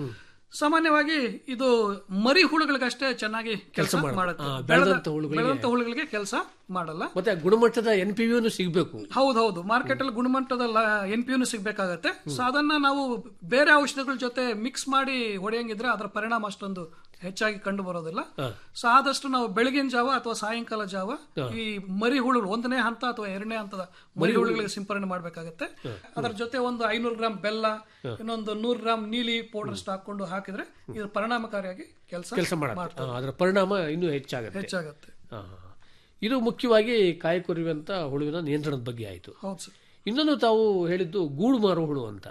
ಸಾಮಾನ್ಯವಾಗಿ ಇದು ಮರಿ ಹುಳುಗಳಿಗಷ್ಟೇ ಚೆನ್ನಾಗಿ ಕೆಲಸ ಕೆಲ್ಸ ಮಾಡುತ್ತೆ. ಮಾಡುತ್ತೆ ಆ, ಬೆಳೆದ- ಬೆಳೆದಂತ ಹುಳುಗಳಿಗೆ- ಬೆಳೆದಂತ ಹುಳುಗಳಿಗೆ ಕೆಲಸ ಮಾಡಲ್ಲ ಮತ್ತೆ ಗುಣಮಟ್ಟದ ಎನ್ ಪಿ ವಿನು ಸಿಗಬೇಕು ಹೌದೌದು ಮಾರ್ಕೆಟ್ ಅಲ್ಲಿ ಗುಣಮಟ್ಟದ ಎನ್ ಪಿ ನು ಸಿಗ್ಬೇಕಾಗತ್ತೆ ಸೊ ಅದನ್ನ ನಾವು ಬೇರೆ ಔಷಧಿಗಳ ಜೊತೆ ಮಿಕ್ಸ್ ಮಾಡಿ ಹೊಡೆಯಂಗಿದ್ರೆ ಅದರ ಪರಿಣಾಮ ಅಷ್ಟೊಂದು ಹೆಚ್ಚಾಗಿ ಕಂಡು ಬರೋದಿಲ್ಲ ಸೊ ಆದಷ್ಟು ನಾವು ಬೆಳಗಿನ ಜಾವ ಅಥವಾ ಸಾಯಂಕಾಲ ಜಾವ ಈ ಮರಿ ಹುಳುಗಳು ಒಂದನೇ ಹಂತ ಅಥವಾ ಎರಡನೇ ಹಂತದ ಮರಿ ಹುಳುಗಳಿಗೆ ಸಿಂಪರಣೆ ಮಾಡಬೇಕಾಗತ್ತೆ ಅದರ ಜೊತೆ ಒಂದು ಐನೂರು ಗ್ರಾಮ್ ಬೆಲ್ಲ ಇನ್ನೊಂದು ನೂರು ಗ್ರಾಮ್ ನೀಲಿ ಪೌಡರ್ ಹಾಕೊಂಡು ಹಾಕಿದ್ರೆ ಇದು ಪರಿಣಾಮಕಾರಿಯಾಗಿ ಕೆಲಸ ಕೆಲಸ ಮಾಡುತ್ತೆ ಆ, ಅದರ ಪರಿಣಾಮ ಇನ್ನೂ ಹೆಚ್ಚಾಗುತ್ತೆ ಹೆಚ್ಚಾಗತ್ತೆ ಆ, ಇದು ಮುಖ್ಯವಾಗಿ ಕಾಯಿ ಕೊರಿಯುವಂತ ಹುಳುವಿನ ನಿಯಂತ್ರಣದ ಬಗ್ಗೆ ಆಯಿತು ಹೌದು ಸರ್ ಇನ್ನೊಂದು ತಾವು ಹೇಳಿದ್ದು ಗೂಡು ಮಾರೋ ಹುಳು ಅಂತ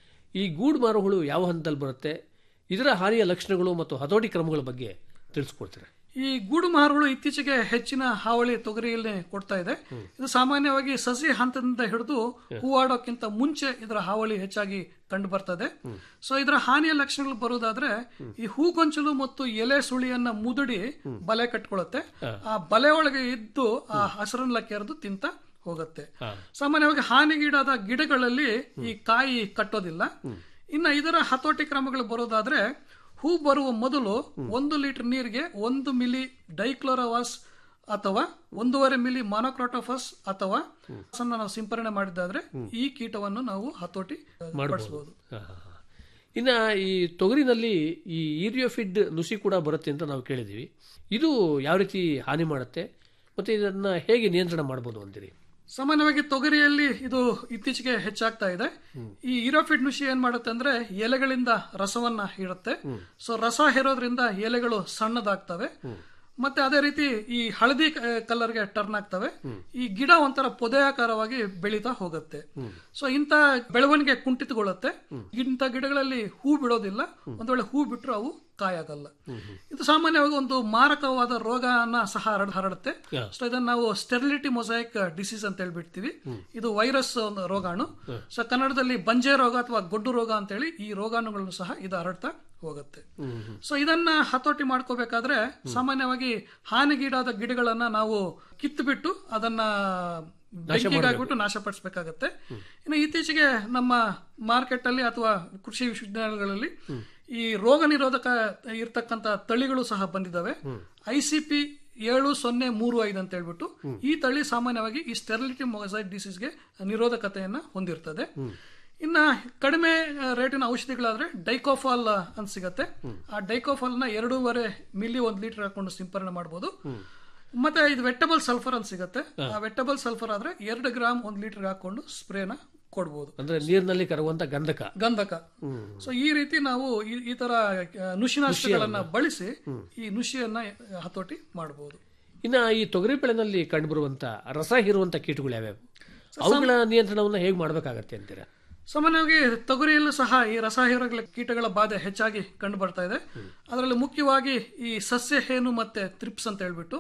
ಈ ಗೂಡು ಮಾರೋ ಹುಳು ಯಾವ ಹಂತದಲ್ಲಿ ಬರುತ್ತೆ ಇದರ ಹಾನಿಯ ಲಕ್ಷಣಗಳು ಮತ್ತು ಹತೋಟಿ ಕ್ರಮಗಳ ಬಗ್ಗೆ ತಿಳಿಸ್ಕೊಡ್ತೀರಾ ಈ ಗೂಡು ಮಹಾರುಗಳು ಇತ್ತೀಚೆಗೆ ಹೆಚ್ಚಿನ ಹಾವಳಿ ತೊಗರಿಯಲ್ಲಿ ಕೊಡ್ತಾ ಇದೆ ಇದು ಸಾಮಾನ್ಯವಾಗಿ ಸಸಿ ಹಂತದಿಂದ ಹಿಡಿದು ಹೂವಾಡೋಕ್ಕಿಂತ ಮುಂಚೆ ಇದರ ಹಾವಳಿ ಹೆಚ್ಚಾಗಿ ಕಂಡು ಬರ್ತದೆ ಸೊ ಇದರ ಹಾನಿಯ ಲಕ್ಷಣಗಳು ಬರುವುದಾದ್ರೆ ಈ ಹೂಗೊಂಚಲು ಮತ್ತು ಎಲೆ ಸುಳಿಯನ್ನ ಮುದುಡಿ ಬಲೆ ಕಟ್ಕೊಳ್ಳುತ್ತೆ ಆ ಬಲೆ ಒಳಗೆ ಇದ್ದು ಆ ಹಸಿರನ್ನ ಕೆರೆದು ತಿಂತ ಹೋಗುತ್ತೆ ಸಾಮಾನ್ಯವಾಗಿ ಹಾನಿಗೀಡಾದ ಗಿಡಗಳಲ್ಲಿ ಈ ಕಾಯಿ ಕಟ್ಟೋದಿಲ್ಲ ಇನ್ನ ಇದರ ಹತೋಟಿ ಕ್ರಮಗಳು ಬರೋದಾದ್ರೆ ಹೂ ಬರುವ ಮೊದಲು ಒಂದು ಲೀಟರ್ ನೀರಿಗೆ ಒಂದು ಮಿಲಿ ಡೈಕ್ಲೋರವಾಸ್ ಅಥವಾ ಒಂದೂವರೆ ಮಿಲಿ ಮಾನೋಕ್ರೋಟೋಫಸ್ ಅಥವಾ ಸಣ್ಣ ನಾವು ಸಿಂಪರಣೆ ಮಾಡಿದ್ದಾದ್ರೆ ಈ ಕೀಟವನ್ನು ನಾವು ಹತೋಟಿ ಪಡಿಸಬಹುದು ಆ, ಇನ್ನ ಈ ತೊಗರಿನಲ್ಲಿ ಈ ಈರಿಯೋಫಿಡ್ ನುಸಿ ಕೂಡ ಬರುತ್ತೆ ಅಂತ ನಾವು ಕೇಳಿದೀವಿ ಇದು ಯಾವ ರೀತಿ ಹಾನಿ ಮಾಡುತ್ತೆ ಮತ್ತೆ ಇದನ್ನ ಹೇಗೆ ನಿಯಂತ್ರಣ ಮಾಡಬಹುದು ಅಂತೀರಿ ಸಾಮಾನ್ಯವಾಗಿ ತೊಗರಿಯಲ್ಲಿ ಇದು ಇತ್ತೀಚೆಗೆ ಹೆಚ್ಚಾಗ್ತಾ ಇದೆ ಈ ಇರೋಫಿಡ್ ನುಷಿ ಏನ್ ಮಾಡುತ್ತೆ ಅಂದ್ರೆ ಎಲೆಗಳಿಂದ ರಸವನ್ನ ಹೀರುತ್ತೆ ಸೊ ರಸ ಹೇರೋದ್ರಿಂದ ಎಲೆಗಳು ಸಣ್ಣದಾಗ್ತವೆ ಮತ್ತೆ ಅದೇ ರೀತಿ ಈ ಹಳದಿ ಕಲರ್ಗೆ ಟರ್ನ್ ಆಗ್ತವೆ ಈ ಗಿಡ ಒಂಥರ ಪೊದೆಯಾಕಾರವಾಗಿ ಬೆಳೀತಾ ಹೋಗುತ್ತೆ ಸೊ ಇಂಥ ಬೆಳವಣಿಗೆ ಕುಂಠಿತಗೊಳ್ಳುತ್ತೆ ಇಂಥ ಗಿಡಗಳಲ್ಲಿ ಹೂ ಬಿಡೋದಿಲ್ಲ ಒಂದ್ ವೇಳೆ ಹೂ ಬಿಟ್ರು ಅವು ಕಾಯಾಗಲ್ಲ ಇದು ಸಾಮಾನ್ಯವಾಗಿ ಒಂದು ಮಾರಕವಾದ ರೋಗನ ಸಹ ಹರಡ್- ಹರಡುತ್ತೆ ಸೊ ಇದನ್ನ ನಾವು ಸ್ಟೆರಿಲಿಟಿ ಮೊಸೈಕ್ ಡಿಸೀಸ್ ಅಂತ ಹೇಳ್ಬಿಡ್ತೀವಿ ಇದು ವೈರಸ್ ಒಂದು ರೋಗಾಣು ಸೊ ಕನ್ನಡದಲ್ಲಿ ಬಂಜೆ ರೋಗ ಅಥವಾ ಗೊಡ್ಡು ರೋಗ ಅಂತ ಹೇಳಿ ಈ ರೋಗಾಣುಗಳನ್ನು ಸಹ ಇದು ಹರಡ್ತಾ ಹೋಗುತ್ತೆ ಸೊ ಇದನ್ನ ಹತೋಟಿ ಮಾಡ್ಕೋಬೇಕಾದ್ರೆ ಸಾಮಾನ್ಯವಾಗಿ ಹಾನಿಗೀಡಾದ ಗಿಡಗಳನ್ನ ನಾವು ಕಿತ್ತುಬಿಟ್ಟು ಅದನ್ನ ಬೆಂಕಿಗಾಗ್ಬಿಟ್ಟು ನಾಶಪಡಿಸಬೇಕಾಗತ್ತೆ ಇನ್ನು ಇತ್ತೀಚೆಗೆ ನಮ್ಮ ಮಾರ್ಕೆಟ್ ಅಲ್ಲಿ ಅಥವಾ ಕೃಷಿ ವಿಶ್ವವಿದ್ಯಾಲಯಗಳಲ್ಲಿ ಈ ರೋಗ ನಿರೋಧಕ ಇರ್ತಕ್ಕಂತ ತಳಿಗಳು ಸಹ ಬಂದಿದ್ದಾವೆ ಐ ಸಿ ಪಿ ಏಳು ಸೊನ್ನೆ ಮೂರು ಐದು ಅಂತ ಹೇಳ್ಬಿಟ್ಟು ಈ ತಳಿ ಸಾಮಾನ್ಯವಾಗಿ ಈ ಸ್ಟೆರಿಲಿಟಿ ಮೊಸೈಟ್ ಡಿಸೀಸ್ಗೆ ನಿರೋಧಕತೆಯನ್ನ ಹೊಂದಿರ್ತದೆ ಇನ್ನ ಕಡಿಮೆ ಆ, ರೇಟಿನ ಔಷಧಿಗಳಾದ್ರೆ ಡೈಕೋಫಾಲ್ ಅಂತ ಸಿಗತ್ತೆ ಆ ಡೈಕೋಫಾಲ್ ನ ಎರಡೂವರೆ ಮಿಲಿ ಒಂದ್ ಲೀಟರ್ ಹಾಕೊಂಡು ಸಿಂಪರಣೆ ಮಾಡಬಹುದು ಮತ್ತೆ ಇದು ವೆಟ್ಟಬಲ್ ಸಲ್ಫರ್ ಅಂತ ಸಿಗತ್ತೆ ಆ ವೆಟ್ಟಬಲ್ ಸಲ್ಫರ್ ಆದ್ರೆ ಎರಡು ಗ್ರಾಮ್ ಒಂದ್ ಲೀಟರ್ ಹಾಕೊಂಡು ಸ್ಪ್ರೇನ ಕೊಡ್ಬೋದು ಅಂದ್ರೆ ನೀರಿನಲ್ಲಿ ಕರಗುವಂತ ಗಂಧಕ ಗಂಧಕ ಸೊ ಈ ರೀತಿ ನಾವು ಈ- ಈ ತರ ಆ, ನುಶಿನಾಶಕಗಳನ್ನ ಬಳಸಿ ಈ ನುಶಿಯನ್ನ ಹತೋಟಿ ಮಾಡಬಹುದು ಇನ್ನ ಈ ತೊಗರಿ ಬೆಳೆನಲ್ಲಿ ಕಂಡುಬರುವಂತ ರಸ ಹೀರುವಂತ ಕೀಟಗಳು ಯಾವ್ಯಾವು ಅವುಗಳ ನಿಯಂತ್ರಣವನ್ನ ಹೇಗೆ ಮಾಡಬೇಕಾಗತ್ತೆ ಅಂತೀರಾ ಸಾಮಾನ್ಯವಾಗಿ ತೊಗರಿಯಲ್ಲೂ ಸಹ ಈ ರಸಹೀರಗಳ ಕೀಟಗಳ ಬಾಧೆ ಹೆಚ್ಚಾಗಿ ಕಂಡು ಬರ್ತಾ ಇದೆ ಅದರಲ್ಲಿ ಮುಖ್ಯವಾಗಿ ಈ ಸಸ್ಯ ಹೇನು ಮತ್ತೆ ತ್ರಿಪ್ಸ್ ಅಂತ ಹೇಳ್ಬಿಟ್ಟು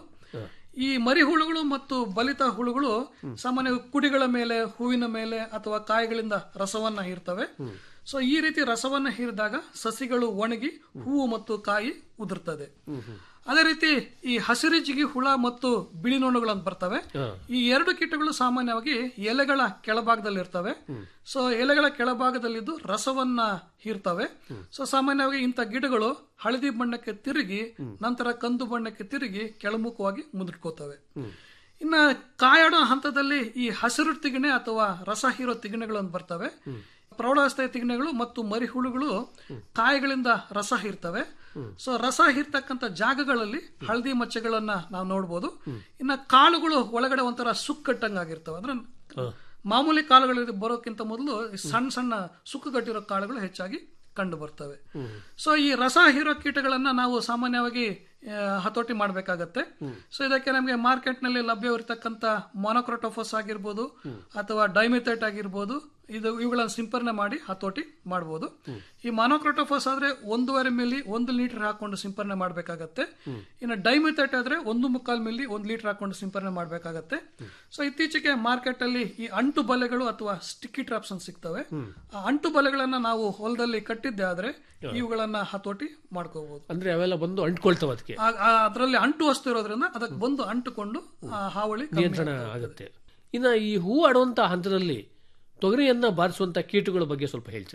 ಈ ಮರಿ ಹುಳುಗಳು ಮತ್ತು ಬಲಿತ ಹುಳುಗಳು ಸಾಮಾನ್ಯವಾಗಿ ಕುಡಿಗಳ ಮೇಲೆ ಹೂವಿನ ಮೇಲೆ ಅಥವಾ ಕಾಯಿಗಳಿಂದ ರಸವನ್ನ ಹೀರ್ತವೆ ಸೊ ಈ ರೀತಿ ರಸವನ್ನ ಹೀರಿದಾಗ ಸಸಿಗಳು ಒಣಗಿ ಹೂವು ಮತ್ತು ಕಾಯಿ ಉದುರ್ತದೆ ಅದೇ ರೀತಿ ಈ ಹಸಿರು ಜಿಗಿ ಹುಳ ಮತ್ತು ಬಿಳಿ ನೊಣಗಳು ಅಂತ ಬರ್ತವೆ ಈ ಎರಡು ಕೀಟಗಳು ಸಾಮಾನ್ಯವಾಗಿ ಎಲೆಗಳ ಕೆಳಭಾಗದಲ್ಲಿ ಇರ್ತವೆ ಸೊ ಎಲೆಗಳ ಕೆಳಭಾಗದಲ್ಲಿದ್ದು ರಸವನ್ನ ಹೀರ್ತವೆ ಸೊ ಸಾಮಾನ್ಯವಾಗಿ ಇಂಥ ಗಿಡಗಳು ಹಳದಿ ಬಣ್ಣಕ್ಕೆ ತಿರುಗಿ ನಂತರ ಕಂದು ಬಣ್ಣಕ್ಕೆ ತಿರುಗಿ ಕೆಳಮುಖವಾಗಿ ಮುದುಡ್ಕೋತವೆ ಇನ್ನ ಕಾಯಾಡೋ ಹಂತದಲ್ಲಿ ಈ ಹಸಿರು ತಿಗಣೆ ಅಥವಾ ರಸ ಹೀರೋ ತಿಗಣೆಗಳು ಅಂತ ಬರ್ತವೆ ಪ್ರೌಢಾವಸ್ಥೆಯ ತಿಗಣೆಗಳು ಮತ್ತು ಮರಿಹುಳುಗಳು ಕಾಯಿಗಳಿಂದ ರಸ ಹೀರ್ತವೆ ಸೊ ರಸ ಹೀರ್ತಕ್ಕಂಥ ಜಾಗಗಳಲ್ಲಿ ಹಳದಿ ಮಚ್ಚೆಗಳನ್ನ ನಾವು ನೋಡ್ಬೋದು ಇನ್ನ ಕಾಳುಗಳು ಒಳಗಡೆ ಒಂಥರ ಸುಕ್ಕಟ್ಟಂಗಾಗಿರ್ತವೆ ಅಂದ್ರೆ ಮಾಮೂಲಿ ಕಾಳುಗಳು ಬರೋಕ್ಕಿಂತ ಮೊದಲು ಈ ಸಣ್ಣ ಸಣ್ಣ ಸುಕ್ಕುಗಟ್ಟಿರೋ ಕಾಳುಗಳು ಹೆಚ್ಚಾಗಿ ಕಂಡು ಬರ್ತವೆ ಸೊ ಈ ರಸ ಹೀರೋ ಕೀಟಗಳನ್ನ ನಾವು ಸಾಮಾನ್ಯವಾಗಿ ಆ, ಹತೋಟಿ ಮಾಡಬೇಕಾಗತ್ತೆ ಸೊ ಇದಕ್ಕೆ ನಮಗೆ ಮಾರ್ಕೆಟ್ ನಲ್ಲಿ ಲಭ್ಯವಿರತಕ್ಕಂತ ಮೊನೊಕ್ರೋಟೋಫಸ್ ಆಗಿರ್ಬೋದು ಅಥವಾ ಡೈಮಿಥೈಟ್ ಆಗಿರ್ಬೋದು ಇದು ಇವುಗಳನ್ನ ಸಿಂಪರಣೆ ಮಾಡಿ ಹತೋಟಿ ಮಾಡಬಹುದು ಈ ಮೊನೊಕ್ರೋಟೋಫಸ್ ಆದ್ರೆ ಒಂದೂವರೆ ಮಿಲಿ ಒಂದು ಲೀಟರ್ ಹಾಕೊಂಡು ಸಿಂಪರಣೆ ಮಾಡಬೇಕಾಗತ್ತೆ ಇನ್ನು ಡೈಮಿಥೈಟ್ ಆದ್ರೆ ಒಂದು ಮುಕ್ಕಾಲ್ ಮಿಲಿ ಒಂದು ಲೀಟರ್ ಹಾಕೊಂಡು ಸಿಂಪರಣೆ ಮಾಡಬೇಕಾಗತ್ತೆ ಸೊ ಇತ್ತೀಚೆಗೆ ಮಾರ್ಕೆಟ್ ಅಲ್ಲಿ ಈ ಅಂಟು ಬಲೆಗಳು ಅಥವಾ ಸ್ಟಿಕ್ಕಿ ಟ್ರಾಪ್ಸ್ ಅಂತ ಸಿಗ್ತವೆ ಆ ಅಂಟು ಬಲೆಗಳನ್ನ ನಾವು ಹೊಲದಲ್ಲಿ ಕಟ್ಟಿದ್ದೆ ಆದ್ರೆ ಇವುಗಳನ್ನ ಹತೋಟಿ ಮಾಡ್ಕೋಬಹುದು ಅಂದ್ರೆ ಅವೆಲ್ಲ ಬಂದು ಅಂಟ್ಕೊಳ್ತಾವ ಅದಕ್ಕೆ ಅದರಲ್ಲಿ ಅಂಟು ವಸ್ತು ಇರೋದ್ರಿಂದ ಅದಕ್ಕೆ ಬಂದು ಅಂಟುಕೊಂಡು ಆ ಹಾವಳಿ ಕಮ್ಮಿ ನಿಯಂತ್ರಣ ಆಗುತ್ತೆ ಇನ್ನ ಈ ಹೂ ಆಡುವಂತ ಹಂತದಲ್ಲಿ ತೊಗರಿಯನ್ನ ಬಾರಿಸುವಂತ ಕೀಟಗಳ ಬಗ್ಗೆ ಸ್ವಲ್ಪ ಹೇಳ್ತೀರಾ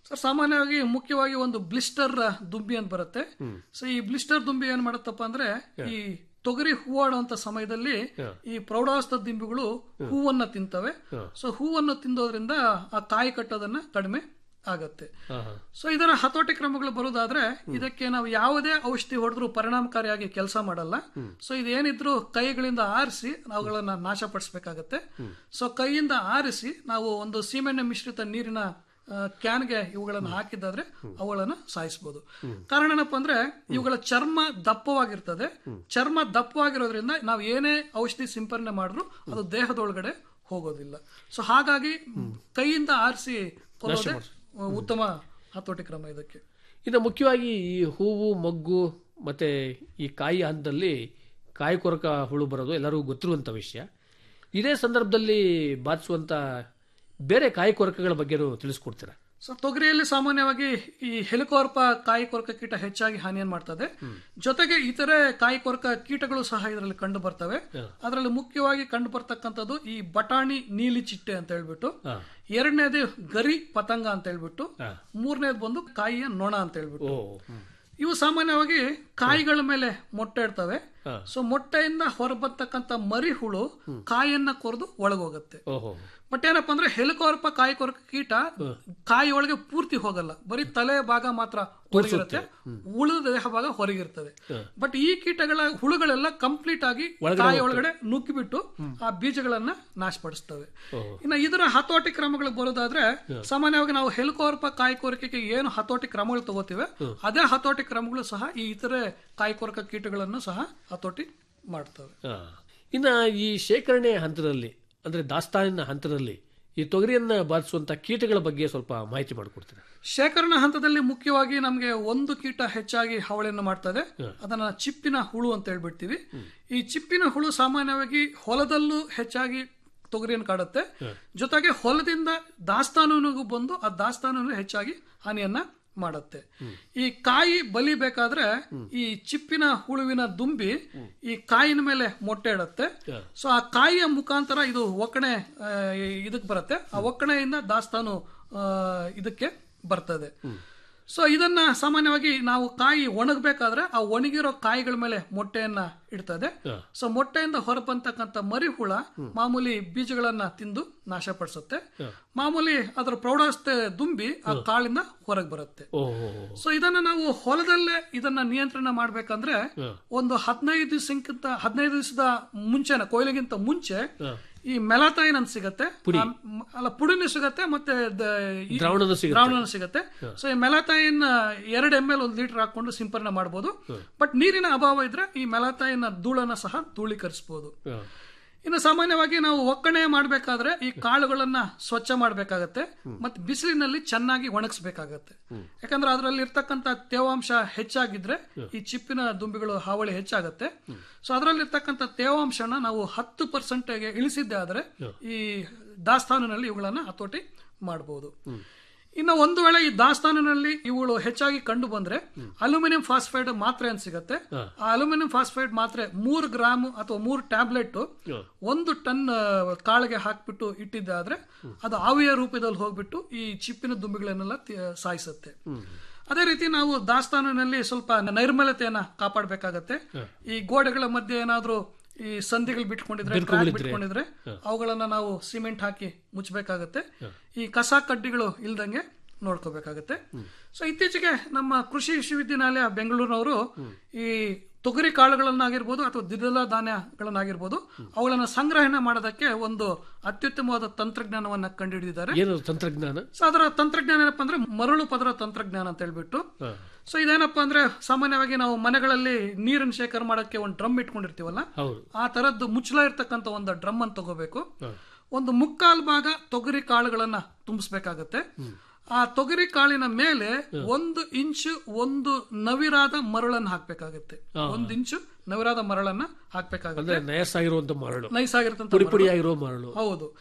ಸರ್ ಸಾಮಾನ್ಯವಾಗಿ ಮುಖ್ಯವಾಗಿ ಒಂದು ಬ್ಲಿಸ್ಟರ್ ದುಂಬಿ ಅಂತ ಬರುತ್ತೆ ಸೊ ಈ ಬ್ಲಿಸ್ಟರ್ ದುಂಬಿ ಏನ್ ಮಾಡುತ್ತಪ್ಪ ಅಂದ್ರೆ ಈ ತೊಗರಿ ಹೂವಾಡುವಂತ ಸಮಯದಲ್ಲಿ ಈ ಪ್ರೌಢಾವಸ್ಥಾ ದಿಂಬಿಗಳು ಹೂವನ್ನ ತಿಂತವೆ ಸೊ ಹೂವನ್ನು ತಿಂದೋದ್ರಿಂದ ಆ ಕಾಯಿ ಕಟ್ಟೋದನ್ನ ಕಡಿಮೆ ಆಗತ್ತೆ ಸೊ ಇದರ ಹತೋಟಿ ಕ್ರಮಗಳು ಬರೋದಾದ್ರೆ ಇದಕ್ಕೆ ನಾವು ಯಾವುದೇ ಔಷಧಿ ಹೊಡೆದ್ರು ಪರಿಣಾಮಕಾರಿಯಾಗಿ ಕೆಲಸ ಮಾಡಲ್ಲ ಸೊ ಇದೇನಿದ್ರು ಕೈಗಳಿಂದ ಆರಿಸಿ ಅವುಗಳನ್ನ ನಾಶಪಡಿಸಬೇಕಾಗತ್ತೆ ಸೊ ಕೈಯಿಂದ ಆರಿಸಿ ನಾವು ಒಂದು ಸೀಮೆಣ್ಣೆ ಮಿಶ್ರಿತ ನೀರಿನ ಆ, ಕ್ಯಾನ್ಗೆ ಇವುಗಳನ್ನು ಹಾಕಿದ್ದಾದ್ರೆ ಅವುಗಳನ್ನ ಸಾಯಿಸಬಹುದು ಕಾರಣ ಏನಪ್ಪ ಅಂದ್ರೆ ಇವುಗಳ ಚರ್ಮ ದಪ್ಪವಾಗಿರ್ತದೆ ಚರ್ಮ ದಪ್ಪವಾಗಿರೋದ್ರಿಂದ ನಾವು ಏನೇ ಔಷಧಿ ಸಿಂಪರಣೆ ಮಾಡಿದ್ರು ಅದು ದೇಹದೊಳಗಡೆ ಹೋಗೋದಿಲ್ಲ ಸೊ ಹಾಗಾಗಿ ಕೈಯಿಂದ ಆರಿಸಿ ಕೊಲ್ಲೋದೇ ಉತ್ತಮ ಹತೋಟಿ ಕ್ರಮ ಇದಕ್ಕೆ ಇನ್ನು ಮುಖ್ಯವಾಗಿ ಈ ಹೂವು ಮೊಗ್ಗು ಮತ್ತೆ ಈ ಕಾಯಿ ಹಂತದಲ್ಲಿ ಕಾಯಿ ಕೊರಕ ಹುಳು ಬರೋದು ಎಲ್ಲರಿಗೂ ಗೊತ್ತಿರುವಂಥ ವಿಷಯ ಇದೇ ಸಂದರ್ಭದಲ್ಲಿ ಬಾಧಿಸುವಂಥ ಬೇರೆ ಕಾಯಿ ಕೊರಕಗಳ ಬಗ್ಗೆನೂ ತಿಳಿಸ್ಕೊಡ್ತೀರಾ ಸೊ ತೊಗರಿಯಲ್ಲಿ ಸಾಮಾನ್ಯವಾಗಿ ಈ ಹೆಲಿಕೋರ್ಪ ಕಾಯಿ ಕೊರಕ ಕೀಟ ಹೆಚ್ಚಾಗಿ ಹಾನಿಯನ್ನು ಮಾಡ್ತದೆ ಜೊತೆಗೆ ಇತರೆ ಕಾಯಿ ಕೊರಕ ಕೀಟಗಳು ಸಹ ಇದರಲ್ಲಿ ಕಂಡು ಬರ್ತವೆ ಅದರಲ್ಲಿ ಮುಖ್ಯವಾಗಿ ಕಂಡು ಬರ್ತಕ್ಕಂಥದ್ದು ಈ ಬಟಾಣಿ ನೀಲಿ ಚಿಟ್ಟೆ ಅಂತ ಹೇಳ್ಬಿಟ್ಟು ಎರಡನೇದು ಗರಿ ಪತಂಗ ಅಂತ ಹೇಳ್ಬಿಟ್ಟು ಮೂರನೇದು ಬಂದು ಕಾಯಿಯ ನೊಣ ಅಂತ ಹೇಳ್ಬಿಟ್ಟು ಇವು ಸಾಮಾನ್ಯವಾಗಿ ಕಾಯಿಗಳ ಮೇಲೆ ಮೊಟ್ಟೆ ಇಡ್ತವೆ ಸೊ ಮೊಟ್ಟೆಯಿಂದ ಹೊರಬರ್ತಕ್ಕಂಥ ಮರಿ ಹುಳು ಕಾಯಿಯನ್ನ ಕೊರೆದು ಒಳಗೋಗುತ್ತೆ ಓಹೋ ಬಟ್ ಏನಪ್ಪಾ ಅಂದ್ರೆ ಹೆಲಿಕೋರ್ಪ ಕಾಯಿ ಕೊರಕ ಕೀಟ ಕಾಯಿ ಒಳಗೆ ಪೂರ್ತಿ ಹೋಗಲ್ಲ ಬರೀ ತಲೆ ಭಾಗ ಮಾತ್ರ ಹೊರಗಿರುತ್ತೆ ಉಳಿದ ದೇಹ ಭಾಗ ಹೊರಗಿರ್ತದೆ ಬಟ್ ಈ ಕೀಟಗಳ ಹುಳುಗಳೆಲ್ಲ ಕಂಪ್ಲೀಟ್ ಆಗಿ ಕಾಯಿ ಒಳಗಡೆ ನುಗ್ಗಿಬಿಟ್ಟು ಆ ಬೀಜಗಳನ್ನ ನಾಶಪಡಿಸ್ತವೆ ಇನ್ನು ಇದರ ಹತೋಟಿ ಕ್ರಮಗಳು ಬರೋದಾದ್ರೆ ಸಾಮಾನ್ಯವಾಗಿ ನಾವು ಹೆಲಿಕೋರ್ಪ ಕಾಯಿ ಕೊರಕೆಗೆ ಏನು ಹತೋಟಿ ಕ್ರಮಗಳು ತಗೋತೀವಿ ಅದೇ ಹತೋಟಿ ಕ್ರಮಗಳು ಸಹ ಈ ಇತರೆ ಕಾಯಿ ಕೊರಕ ಕೀಟಗಳನ್ನು ಸಹ ಹತೋಟಿ ಮಾಡ್ತವೆ ಆ. ಇನ್ನು ಈ ಶೇಖರಣೆ ಹಂತದಲ್ಲಿ ಅಂದರೆ ದಾಸ್ತಾನಿನ ಹಂತದಲ್ಲಿ ಈ ತೊಗರಿಯನ್ನ ಬಾಧಿಸುವಂಥ ಕೀಟಗಳ ಬಗ್ಗೆ ಸ್ವಲ್ಪ ಮಾಹಿತಿ ಮಾಡಿಕೊಡ್ತೀರಾ ಶೇಖರಣಾ ಹಂತದಲ್ಲಿ ಮುಖ್ಯವಾಗಿ ನಮಗೆ ಒಂದು ಕೀಟ ಹೆಚ್ಚಾಗಿ ಹಾವಳಿಯನ್ನು ಮಾಡ್ತದೆ ಅದನ್ನ ಚಿಪ್ಪಿನ ಹುಳು ಅಂತ ಹೇಳ್ಬಿಡ್ತೀವಿ ಈ ಚಿಪ್ಪಿನ ಹುಳು ಸಾಮಾನ್ಯವಾಗಿ ಹೊಲದಲ್ಲೂ ಹೆಚ್ಚಾಗಿ ತೊಗರಿಯನ್ನು ಕಾಡುತ್ತೆ ಜೊತೆಗೆ ಹೊಲದಿಂದ ದಾಸ್ತಾನಿಗೂ ಬಂದು ಆ ದಾಸ್ತಾನು ಹೆಚ್ಚಾಗಿ ಹಾನಿಯನ್ನ ಮಾಡುತ್ತೆ ಈ ಕಾಯಿ ಬಲಿಬೇಕಾದ್ರೆ ಈ ಚಿಪ್ಪಿನ ಹುಳುವಿನ ದುಂಬಿ ಈ ಕಾಯಿನ ಮೇಲೆ ಮೊಟ್ಟೆ ಇಡುತ್ತೆ ಸೊ ಆ ಕಾಯಿಯ ಮುಖಾಂತರ ಇದು ಒಕ್ಕಣೆ ಆ, ಇದಕ್ಕೆ ಬರುತ್ತೆ ಆ ಒಕ್ಕಣೆಯಿಂದ ದಾಸ್ತಾನು ಆ, ಇದಕ್ಕೆ ಬರ್ತದೆ ಸೊ ಇದನ್ನ ಸಾಮಾನ್ಯವಾಗಿ ನಾವು ಕಾಯಿ ಒಣಗಬೇಕಾದ್ರೆ ಆ ಒಣಗಿರೋ ಕಾಯಿಗಳ ಮೇಲೆ ಮೊಟ್ಟೆಯನ್ನ ಇಡ್ತದೆ ಸೊ ಮೊಟ್ಟೆಯಿಂದ ಹೊರಬಂತಕ್ಕಂಥ ಮರಿ ಹುಳ ಮಾಮೂಲಿ ಬೀಜಗಳನ್ನ ತಿಂದು ನಾಶಪಡಿಸುತ್ತೆ ಮಾಮೂಲಿ ಅದರ ಪ್ರೌಢಾವಸ್ಥೆ ದುಂಬಿ ಆ ಕಾಳಿಂದ ಹೊರಗೆ ಬರುತ್ತೆ ಓಹೋ ಸೊ ಇದನ್ನ ನಾವು ಹೊಲದಲ್ಲೇ ಇದನ್ನ ನಿಯಂತ್ರಣ ಮಾಡ್ಬೇಕಂದ್ರೆ ಒಂದು ಹದಿನೈದು ದಿವಸಕ್ಕಿಂತ ಹದಿನೈದು ದಿವಸದ ಮುಂಚೆನ ಕೊಯ್ಲಿಗಿಂತ ಮುಂಚೆ ಈ ಮೆಲಾತೈನ್ ಅಂತ ಸಿಗತ್ತೆ ಆ ಮ್- ಅಲ್ಲ ಪುಡಿನೂ ಸಿಗತ್ತೆ ಮತ್ತೆ ದ- ಈ ದ್ರಾವಣನೂ ಸಿಗತ್ತೆ. ದ್ರಾವಣನೂ ಸಿಗತ್ತೆ ಸೊ ಈ ಮೆಲಾತೈನ್ ಎರಡು ಎಮ್ ಎಲ್ ಒಂದು ಲೀಟರ್ ಹಾಕೊಂಡು ಸಿಂಪರಣೆ ಮಾಡಬಹುದು ಬಟ್ ನೀರಿನ ಅಭಾವ ಇದ್ರೆ ಈ ಮೆಲಾತೈನ್ ಧೂಳನ್ನ ಸಹ ಧೂಳೀಕರಿಸಬಹುದು ಇನ್ನು ಸಾಮಾನ್ಯವಾಗಿ ನಾವು ಒಕ್ಕಣೆ ಮಾಡಬೇಕಾದ್ರೆ ಈ ಕಾಳುಗಳನ್ನ ಸ್ವಚ್ಛ ಮಾಡಬೇಕಾಗತ್ತೆ ಮತ್ತೆ ಬಿಸಿಲಿನಲ್ಲಿ ಚೆನ್ನಾಗಿ ಒಣಗಿಸ್ಬೇಕಾಗತ್ತೆ ಯಾಕಂದ್ರೆ ಅದರಲ್ಲಿ ಇರ್ತಕ್ಕಂಥ ತೇವಾಂಶ ಹೆಚ್ಚಾಗಿದ್ರೆ ಈ ಚಿಪ್ಪಿನ ದುಂಬಿಗಳು ಹಾವಳಿ ಹೆಚ್ಚಾಗತ್ತೆ ಸೊ ಅದರಲ್ಲಿ ಇರ್ತಕ್ಕಂಥ ತೇವಾಂಶನ ನಾವು ಹತ್ತು ಪರ್ಸೆಂಟ್ಗೆ ಇಳಿಸಿದ್ದೆ ಆದ್ರೆ ಈ ದಾಸ್ತಾನಿನಲ್ಲಿ ಇವುಗಳನ್ನ ಹತೋಟಿ ಮಾಡಬಹುದು ಇನ್ನು ಒಂದು ವೇಳೆ ಈ ದಾಸ್ತಾನಿನಲ್ಲಿ ಇವುಗಳು ಹೆಚ್ಚಾಗಿ ಕಂಡು ಬಂದ್ರೆ ಅಲ್ಯೂಮಿನಿಯಂ ಫಾಸ್ಫೈಡ್ ಮಾತ್ರೆ ಅಂತ ಸಿಗತ್ತೆ ಆ ಅಲ್ಯೂಮಿನಿಯಂ ಫಾಸ್ಫೈಡ್ ಮಾತ್ರೆ ಮೂರು ಗ್ರಾಮ್ ಅಥವಾ ಮೂರು ಟ್ಯಾಬ್ಲೆಟ್ ಒಂದು ಟನ್ ಆ, ಕಾಳಿಗೆ ಹಾಕ್ಬಿಟ್ಟು ಇಟ್ಟಿದ್ದಾದ್ರೆ ಅದು ಆವಿಯ ರೂಪದಲ್ಲಿ ಹೋಗ್ಬಿಟ್ಟು ಈ ಚಿಪ್ಪಿನ ದುಂಬಿಗಳನ್ನೆಲ್ಲ ತಿ- ಸಾಯಿಸುತ್ತೆ ಅದೇ ರೀತಿ ನಾವು ದಾಸ್ತಾನಿನಲ್ಲಿ ಸ್ವಲ್ಪ ನೈರ್ಮಲ್ಯತೆಯನ್ನ ಕಾಪಾಡಬೇಕಾಗತ್ತೆ ಈ ಗೋಡೆಗಳ ಮಧ್ಯೆ ಏನಾದ್ರೂ ಈ ಸಂಧಿಗಳು ಬಿಟ್ಕೊಂಡಿದ್ರೆ crack ಬಿಟ್ಕೊಂಡಿದ್ರೆ ಅವುಗಳನ್ನ ನಾವು ಸಿಮೆಂಟ್ ಹಾಕಿ ಮುಚ್ಚಬೇಕಾಗತ್ತೆ ಈ ಕಸ ಕಡ್ಡಿಗಳು ಇಲ್ದಂಗೆ ನೋಡ್ಕೋಬೇಕಾಗತ್ತೆ ಸೊ ಇತ್ತೀಚೆಗೆ ನಮ್ಮ ಕೃಷಿ ವಿಶ್ವವಿದ್ಯಾನಿಲಯ ಬೆಂಗಳೂರಿನವರು ಈ ತೊಗರಿ ಕಾಳುಗಳನ್ನಾಗಿರ್ಬೋದು ಅಥವಾ ದ್ವಿದಳ ಧಾನ್ಯಗಳನ್ನಾಗಿರ್ಬೋದು ಅವುಗಳನ್ನ ಸಂಗ್ರಹಣೆ ಮಾಡೋದಕ್ಕೆ ಒಂದು ಅತ್ಯುತ್ತಮವಾದ ತಂತ್ರಜ್ಞಾನವನ್ನ ಕಂಡುಹಿಡಿದಿದ್ದಾರೆ ಏನು ತಂತ್ರಜ್ಞಾನ ಸೊ ಅದರ ತಂತ್ರಜ್ಞಾನ ಏನಪ್ಪಾ ಅಂದ್ರೆ ಮರಳು ಪದರ ತಂತ್ರಜ್ಞಾನ ಅಂತ ಹೇಳ್ಬಿಟ್ಟು ಸೊ ಇದೇನಪ್ಪಾ ಅಂದ್ರೆ ಸಾಮಾನ್ಯವಾಗಿ ನಾವು ಮನೆಗಳಲ್ಲಿ ನೀರನ್ನು ಶೇಖರಣೆ ಮಾಡಕ್ಕೆ ಒಂದು ಡ್ರಮ್ ಇಟ್ಕೊಂಡಿರ್ತೀವಲ್ಲ ಹೌದು ಆ ತರದ್ದು ಮುಚ್ಚಳ ಇರ್ತಕ್ಕಂಥ ಒಂದು ಡ್ರಮ್ ಅನ್ನು ತಗೋಬೇಕು ಒಂದು ಮುಕ್ಕಾಲ್ ಭಾಗ ತೊಗರಿ ಕಾಳುಗಳನ್ನ ತುಂಬಿಸ್ಬೇಕಾಗತ್ತೆ ಆ ತೊಗರಿ ಕಾಳಿನ ಮೇಲೆ ಒಂದು ಇಂಚು ಒಂದು ನವಿರಾದ ಮರಳನ್ನ ಹಾಕ್ಬೇಕಾಗತ್ತೆ ಒಂದು ಇಂಚು ನವಿರಾದ ಮರಳನ್ನ ಹಾಕ್ಬೇಕಾಗತ್ತೆ ಅಂದ್ರೆ ನಯಸ್ಸಾಗಿರುವಂತ ಮರಳು ನೈಸ್ ಆಗಿರ್ತಂತ ಪುಡಿ ಪುಡಿಯಾಗಿರೋ ಮರಳು ಹೌದು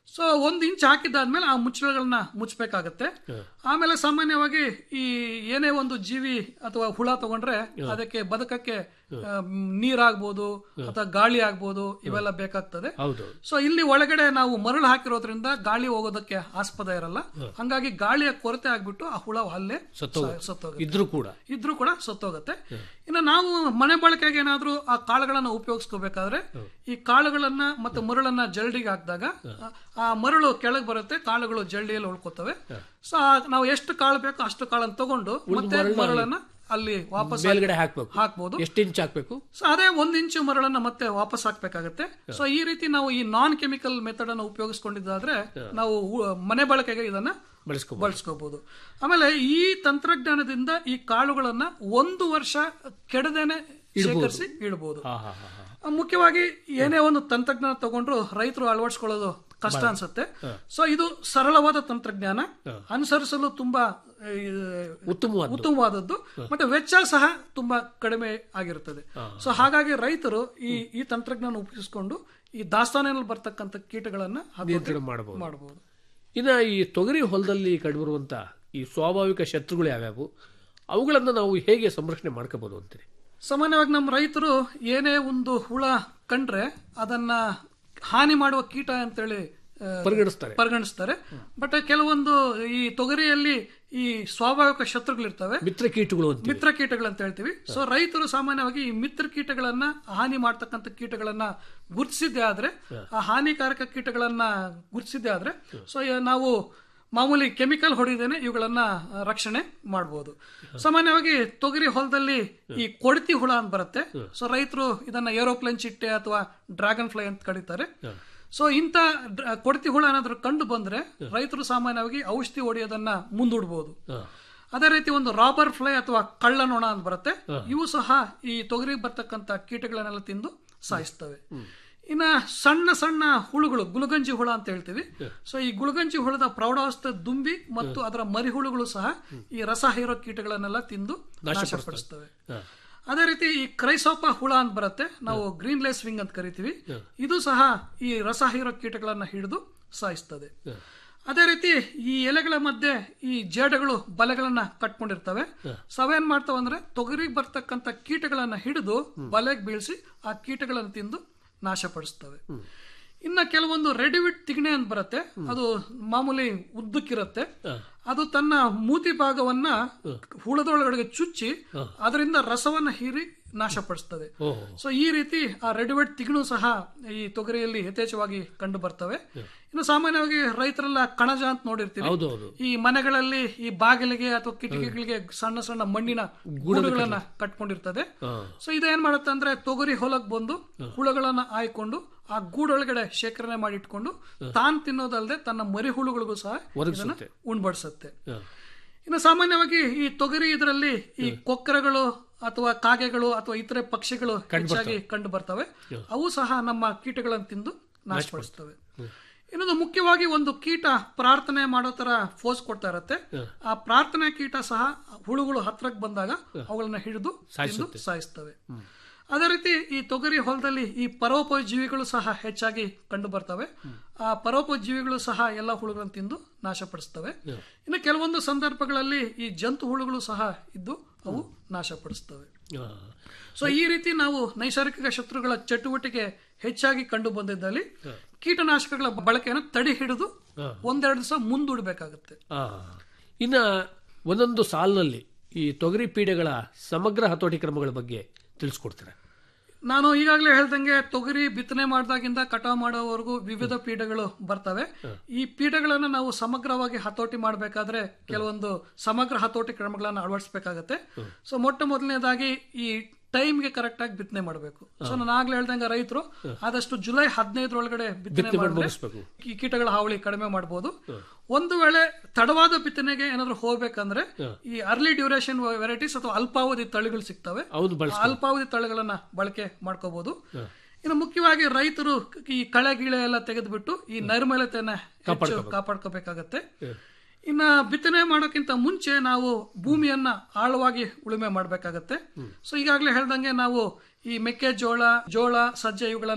ಸೊ ಒಂದು ಇಂಚ್ ಹಾಕಿದ್ದಾದ್ಮೇಲೆ ಆ ಮುಚ್ಚಳಗಳನ್ನ ಮುಚ್ಚಬೇಕಾಗತ್ತೆ ಆಮೇಲೆ ಸಾಮಾನ್ಯವಾಗಿ ಈ ಏನೇ ಒಂದು ಜೀವಿ ಅಥವಾ ಹುಳ ತಗೊಂಡ್ರೆ ಅದಕ್ಕೆ ಬದುಕಕ್ಕೆ ಆ, ಮ್, ನೀರಾಗ್ಬೋದು ಅಥವಾ ಗಾಳಿ ಆಗ್ಬೋದು ಇವೆಲ್ಲ ಬೇಕಾಗ್ತದೆ ಹೌದು ಸೊ ಇಲ್ಲಿ ಒಳಗಡೆ ನಾವು ಮರಳು ಹಾಕಿರೋದ್ರಿಂದ ಗಾಳಿ ಹೋಗೋದಕ್ಕೆ ಆಸ್ಪದ ಇರಲ್ಲ ಹಂಗಾಗಿ ಗಾಳಿಯ ಕೊರತೆ ಆಗ್ಬಿಟ್ಟು ಆ ಹುಳ ಅಲ್ಲೇ ಸತ್ತೋಗುತ್ತೆ. ಸತ್ತೋಗುತ್ತೆ ಇದ್ರೂ ಕೂಡ ಇದ್ರೂ ಕೂಡ ಸತ್ತೋಗುತ್ತೆ ಇನ್ನು ನಾವು ಮನೆ ಬಳಕೆಗೆ ಏನಾದ್ರೂ ಆ ಕಾಳುಗಳನ್ನ ಉಪಯೋಗಿಸ್ಕೋಬೇಕಾದ್ರೆ ಈ ಕಾಳುಗಳನ್ನ ಮತ್ತೆ ಮರಳನ್ನ ಜರಡಿಗೆ ಹಾಕಿದಾಗ ಆ ಮರಳು ಕೆಳಗೆ ಬರುತ್ತೆ ಕಾಳುಗಳು ಜರಡಿಯಲ್ಲಿ ಉಳ್ಕೋತವೆ ಸೊ ನಾವು ಎಷ್ಟು ಕಾಳು ಬೇಕೋ ಅಷ್ಟು ಕಾಳನ್ನ ತಗೊಂಡು ಮತ್ತೆ ಮರಳನ್ನ ಮರಳನ್ನ ಅಲ್ಲಿ ವಾಪಸ್ ಮೇಲ್ಗಡೆ ಹಾಕ್ಬೇಕು ಹಾಕ್ಬೋದು ಎಷ್ಟು ಇಂಚ್ ಹಾಕ್ಬೇಕು ಸೊ ಅದೇ ಒಂದ್ ಇಂಚು ಮರಳನ್ನ ಮತ್ತೆ ವಾಪಸ್ ಹಾಕ್ಬೇಕಾಗತ್ತೆ ಸೊ ಈ ರೀತಿ ನಾವು ಈ ನಾನ್ ಕೆಮಿಕಲ್ ಮೆಥಡ್ ಅನ್ನು ಉಪಯೋಗಿಸ್ಕೊಂಡಿದ್ದಾದ್ರೆ ನಾವು ಉ- ಮನೆ ಬಳಕೆಗೆ ಇದನ್ನ ಬಳಸ್ಕೋಬಹುದು ಬಳಸ್ಕೋಬಹುದು ಆಮೇಲೆ ಈ ತಂತ್ರಜ್ಞಾನದಿಂದ ಈ ಕಾಳುಗಳನ್ನ ಒಂದು ವರ್ಷ ಕೆಡದೇನೆ ಶೇಖರಿಸಿ ಇಡಬಹುದು ಹಾ ಹಾ ಹಾ ಹಾ ಮುಖ್ಯವಾಗಿ ಏನೇ ಒಂದು ತಂತ್ರಜ್ಞಾನ ತಗೊಂಡ್ರು ರೈತರು ಅಳವಡಿಸ್ಕೊಳ್ಳೋದು ಕಷ್ಟ ಅನ್ಸುತ್ತೆ ಸೊ ಇದು ಸರಳವಾದ ತಂತ್ರಜ್ಞಾನ ಅನುಸರಿಸಲು ತುಂಬಾ ಆ, ಉತ್ತಮವಾದ ಉತ್ತಮವಾದದ್ದು ಮತ್ತೆ ವೆಚ್ಚ ಸಹ ತುಂಬಾ ಕಡಿಮೆ ಆಗಿರುತ್ತದೆ ಸೊ ಹಾಗಾಗಿ ರೈತರು ಈ ಈ ತಂತ್ರಜ್ಞಾನ ಉಪಯೋಗಿಸಿಕೊಂಡು ಈ ದಾಸ್ತಾನಿನಲ್ಲಿ ಬರ್ತಕ್ಕಂಥ ಕೀಟಗಳನ್ನ ಹತೋಟಿ ನಿಯಂತ್ರಣ ಮಾಡಬಹುದು ಮಾಡಬಹುದು ಇನ್ನು ಈ ತೊಗರಿ ಹೊಲದಲ್ಲಿ ಕಂಡುಬರುವಂತ ಈ ಸ್ವಾಭಾವಿಕ ಶತ್ರುಗಳು ಯಾವ್ಯಾವು ಅವುಗಳನ್ನು ನಾವು ಹೇಗೆ ಸಂರಕ್ಷಣೆ ಮಾಡ್ಕೋಬಹುದು ಅಂತೀರಿ ಸಾಮಾನ್ಯವಾಗಿ ನಮ್ಮ ರೈತರು ಏನೇ ಒಂದು ಹುಳ ಕಂಡ್ರೆ ಅದನ್ನ ಹಾನಿ ಮಾಡುವ ಕೀಟ ಅಂತೇಳಿ ಆ, ಪರಿಗಣಿಸ್ತಾರೆ ಪರಿಗಣಿಸ್ತಾರೆ ಬಟ್ ಕೆಲವೊಂದು ಈ ತೊಗರಿಯಲ್ಲಿ ಈ ಸ್ವಾಭಾವಿಕ ಶತ್ರುಗಳಿರ್ತವೆ ಮಿತ್ರ ಕೀಟಗಳು ಅಂತ ಮಿತ್ರ ಕೀಟಗಳು ಅಂತ ಹೇಳ್ತೀವಿ ಸೊ ರೈತರು ಸಾಮಾನ್ಯವಾಗಿ ಈ ಮಿತ್ರ ಕೀಟಗಳನ್ನ ಹಾನಿ ಮಾಡ್ತಕ್ಕಂಥ ಕೀಟಗಳನ್ನ ಗುರುತಿಸಿದ್ದೇ ಆದ್ರೆ ಆ ಹಾನಿಕಾರಕ ಕೀಟಗಳನ್ನ ಗುರುತಿಸಿದ್ದೇ ಆದ್ರೆ ಸೊ ನಾವು ಮಾಮೂಲಿ ಕೆಮಿಕಲ್ ಹೊಡಿದೇನೆ ಇವುಗಳನ್ನ ಆ, ರಕ್ಷಣೆ ಮಾಡಬಹುದು ಸಾಮಾನ್ಯವಾಗಿ ತೊಗರಿ ಹೊಲದಲ್ಲಿ ಈ ಕೊಡತಿ ಹುಳ ಅಂತ ಬರುತ್ತೆ ಸೊ ರೈತರು ಇದನ್ನ ಏರೋಪ್ಲೇನ್ ಚಿಟ್ಟೆ ಅಥವಾ ಡ್ರ್ಯಾಗನ್ ಫ್ಲೈ ಅಂತ ಕರೀತಾರೆ ಸೊ ಇಂಥ ಡ್ರ- ಕೊಡತಿ ಹುಳ ಏನಾದ್ರೂ ಕಂಡು ಬಂದ್ರೆ ರೈತರು ಸಾಮಾನ್ಯವಾಗಿ ಔಷಧಿ ಹೊಡೆಯೋದನ್ನ ಮುಂದೂಡಬಹುದು ಅದೇ ರೀತಿ ಒಂದು ರಾಬರ್ ಫ್ಲೈ ಅಥವಾ ಕಳ್ಳ ನೊಣ ಅಂತ ಬರುತ್ತೆ ಇವು ಸಹ ಈ ತೊಗರಿ ಬರ್ತಕ್ಕಂಥ ಕೀಟಗಳನ್ನೆಲ್ಲ ತಿಂದು ಸಾಯಿಸ್ತವೆ ಇನ್ನ ಸಣ್ಣ ಸಣ್ಣ ಹುಳುಗಳು ಗುಲಗಂಜಿ ಹುಳ ಅಂತ ಹೇಳ್ತೀವಿ ಸೊ ಈ ಗುಲಗಂಜಿ ಹುಳದ ಪ್ರೌಢಾವಸ್ಥೆ ದುಂಬಿ ಮತ್ತು ಅದರ ಮರಿಹುಳುಗಳು ಸಹ ಈ ರಸ ಹೀರೋ ಕೀಟಗಳನ್ನೆಲ್ಲ ತಿಂದು ನಾಶಪಡಿಸ್ತವೆ ಅದೇ ರೀತಿ ಈ ಕ್ರೈಸೋಪ ಹುಳ ಅಂತ ಬರುತ್ತೆ ನಾವು ಗ್ರೀನ್ ಲೇಸ್ ವಿಂಗ್ ಅಂತ ಕರಿತೀವಿ ಇದು ಸಹ ಈ ರಸ ಹೀರೋ ಕೀಟಗಳನ್ನ ಹಿಡಿದು ಸಾಯಿಸ್ತದೆ ಅದೇ ರೀತಿ ಈ ಎಲೆಗಳ ಮಧ್ಯೆ ಈ ಜೇಡಗಳು ಬಲೆಗಳನ್ನ ಕಟ್ಕೊಂಡಿರ್ತವೆ ಸವೇನ್ ಮಾಡ್ತಾವ ಅಂದ್ರೆ ತೊಗರಿಗೆ ಬರ್ತಕ್ಕಂಥ ಕೀಟಗಳನ್ನ ಹಿಡಿದು ಬಲೆಗೆ ಬೀಳಿಸಿ ಆ ಕೀಟಗಳನ್ನು ತಿಂದು ನಾಶಪಡಿಸ್ತವೆ ಇನ್ನ ಕೆಲವೊಂದು ರೆಡಿವಿಟ್ ತಿಗಣೆ ಅಂತ ಬರುತ್ತೆ ಅದು ಮಾಮೂಲಿ ಉದ್ದಕ್ಕಿರುತ್ತೆ ಅದು ತನ್ನ ಮೂತಿ ಭಾಗವನ್ನ ಹುಳದೊಳಗಡೆ ಚುಚ್ಚಿ ಅದರಿಂದ ರಸವನ್ನ ಹೀರಿ ನಾಶಪಡಿಸ್ತದೆ ಓಹೋ ಸೊ ಈ ರೀತಿ ಆ ರೆಡಿಮೇಡ್ ತಿಗಣು ಸಹ ಈ ತೊಗರಿಯಲ್ಲಿ ಯಥೇಚ್ಛವಾಗಿ ಕಂಡು ಬರ್ತವೆ ಇನ್ನು ಸಾಮಾನ್ಯವಾಗಿ ರೈತರೆಲ್ಲ ಕಣಜ ಅಂತ ನೋಡಿರ್ತೀವಿ ಹೌದು ಹೌದು ಈ ಮನೆಗಳಲ್ಲಿ ಈ ಬಾಗಿಲಿಗೆ ಅಥವಾ ಕಿಟಕಿಗಳಿಗೆ ಸಣ್ಣ ಸಣ್ಣ ಮಣ್ಣಿನ ಗೂಡುಗಳನ್ನ ಕಟ್ಕೊಂಡಿರ್ತದೆ ಹಾ. ಸೊ ಇದೇನ್ ಮಾಡುತ್ತೆ ಅಂದ್ರೆ ತೊಗರಿ ಹೊಲಕ್ ಬಂದು ಹುಳುಗಳನ್ನ ಆಯ್ಕೊಂಡು ಆ ಗೂಡೊಳಗಡೆ ಶೇಖರಣೆ ಮಾಡಿ ಇಟ್ಕೊಂಡು ತಾನ್ ತಿನ್ನೋದಲ್ಲದೆ ತನ್ನ ಮರಿ ಹುಳುಗಳಿಗೂ ಸಹ ಇದನ್ನ ಒದಗಿಸುತ್ತೆ. ಉಣ್ಬಡಿಸುತ್ತೆ ಹಾ. ಇನ್ನು ಸಾಮಾನ್ಯವಾಗಿ ಈ ತೊಗರಿ ಇದರಲ್ಲಿ ಈ ಕೊಕ್ಕರಗಳು ಅಥವಾ ಕಾಗೆಗಳು ಅಥವಾ ಇತರೆ ಪಕ್ಷಿಗಳು ಹೆಚ್ಚಾಗಿ ಕಂಡು ಬರ್ತವೆ ಅವು ಸಹ ನಮ್ಮ ಕೀಟಗಳನ್ನು ತಿಂದು ನಾಶಪಡಿಸ್ತವೆ ಇನ್ನೊಂದು ಮುಖ್ಯವಾಗಿ ಒಂದು ಕೀಟ ಪ್ರಾರ್ಥನೆ ಮಾಡೋ ತರ ಫೋರ್ಸ್ ಕೊಡ್ತಾ ಇರತ್ತೆ ಆ ಪ್ರಾರ್ಥನೆ ಕೀಟ ಸಹ ಹುಳುಗಳು ಹತ್ರಕ್ಕೆ ಬಂದಾಗ ಅವುಗಳನ್ನ ಹಿಡಿದು ತಿಂದು ಸಾಯಿಸ್ತವೆ ಅದೇ ರೀತಿ ಈ ತೊಗರಿ ಹೊಲದಲ್ಲಿ ಈ ಪರೋಪಜೀವಿಗಳು ಸಹ ಹೆಚ್ಚಾಗಿ ಕಂಡು ಬರ್ತವೆ ಆ ಪರೋಪಜೀವಿಗಳು ಸಹ ಎಲ್ಲ ಹುಳುಗಳನ್ನು ತಿಂದು ನಾಶಪಡಿಸ್ತವೆ ಇನ್ನು ಕೆಲವೊಂದು ಸಂದರ್ಭಗಳಲ್ಲಿ ಈ ಜಂತು ಹುಳುಗಳು ಸಹ ಇದ್ದು ಅವು ನಾಶಪಡಿಸ್ತವೆ ಹಾ. ಸೊ ಈ ರೀತಿ ನಾವು ನೈಸರ್ಗಿಕ ಶತ್ರುಗಳ ಚಟುವಟಿಕೆ ಹೆಚ್ಚಾಗಿ ಕಂಡು ಬಂದಿದ್ದಲ್ಲಿ ಕೀಟನಾಶಕಗಳ ಬಳಕೆಯನ್ನು ತಡೆ ಹಿಡಿದು ಒಂದೆರಡು ದಿವಸ ಮುಂದೂಡಬೇಕಾಗುತ್ತೆ ಆ. ಇನ್ನ ಒಂದೊಂದು ಸಾಲಿನಲ್ಲಿ ಈ ತೊಗರಿ ಪೀಡೆಗಳ ಸಮಗ್ರ ಹತೋಟಿ ಕ್ರಮಗಳ ಬಗ್ಗೆ ತಿಳಿಸ್ಕೊಡ್ತೀರಾ ನಾನು ಈಗಾಗಲೇ ಹೇಳ್ದಂಗೆ ತೊಗರಿ ಬಿತ್ತನೆ ಮಾಡಿದಾಗಿಂದ ಕಟಾವು ಮಾಡೋವರೆಗೂ ವಿವಿಧ ಪೀಡೆಗಳು ಬರ್ತವೆ ಈ ಪೀಡೆಗಳನ್ನ ನಾವು ಸಮಗ್ರವಾಗಿ ಹತೋಟಿ ಮಾಡಬೇಕಾದ್ರೆ ಕೆಲವೊಂದು ಸಮಗ್ರ ಹತೋಟಿ ಕ್ರಮಗಳನ್ನ ಅಳವಡಿಸಬೇಕಾಗತ್ತೆ ಸೊ ಮೊಟ್ಟ ಮೊದಲನೇದಾಗಿ ಈ ಟೈಮ್ಗೆ ಕರೆಕ್ಟ್ ಆಗಿ ಬಿತ್ತನೆ ಮಾಡಬೇಕು ಸೊ ನಾನು ಆಗ್ಲೇ ಹೇಳ್ದಂಗೆ ರೈತರು ಆದಷ್ಟು ಜುಲೈ ಹದಿನೈದರೊಳಗಡೆ ಬಿತ್ತನೆ ಮಾಡಿ ಮಾಡಿದ್ರೆ ಮುಗಿಸ್ಬೇಕು. ಈ ಕೀಟಗಳ ಹಾವಳಿ ಕಡಿಮೆ ಮಾಡಬಹುದು ಒಂದು ವೇಳೆ ತಡವಾದ ಬಿತ್ತನೆಗೆ ಏನಾದ್ರು ಹೋಗ್ಬೇಕಂದ್ರೆ ಈ ಅರ್ಲಿ ಡ್ಯೂರೇಷನ್ ವೆರೈಟೀಸ್ ಅಥವಾ ಅಲ್ಪಾವಧಿ ತಳಿಗಳು ಸಿಗ್ತವೆ ಹೌದು ಬಳಸ ಆ ಅಲ್ಪಾವಧಿ ತಳಿಗಳನ್ನ ಬಳಕೆ ಮಾಡ್ಕೋಬಹುದು ಇನ್ನು ಮುಖ್ಯವಾಗಿ ರೈತರು ಈ ಕಳೆ ಗಿಳೆ ಎಲ್ಲ ತೆಗೆದುಬಿಟ್ಟು ಈ ನೈರ್ಮಲ್ಯತೆಯನ್ನ ಹೆಚ್ಚು ಕಾಪಾಡ್ಕೋಬೇಕಾಗತ್ತೆ ಇನ್ನ ಬಿತ್ತನೆ ಮಾಡೋಕ್ಕಿಂತ ಮುಂಚೆ ನಾವು ಭೂಮಿಯನ್ನ ಆಳವಾಗಿ ಉಳುಮೆ ಮಾಡಬೇಕಾಗತ್ತೆ ಸೊ ಈಗಾಗಲೇ ಹೇಳ್ದಂಗೆ ನಾವು ಈ ಮೆಕ್ಕೆಜೋಳ ಜೋಳ ಸಜ್ಜೆ ಇವುಗಳನ್ನ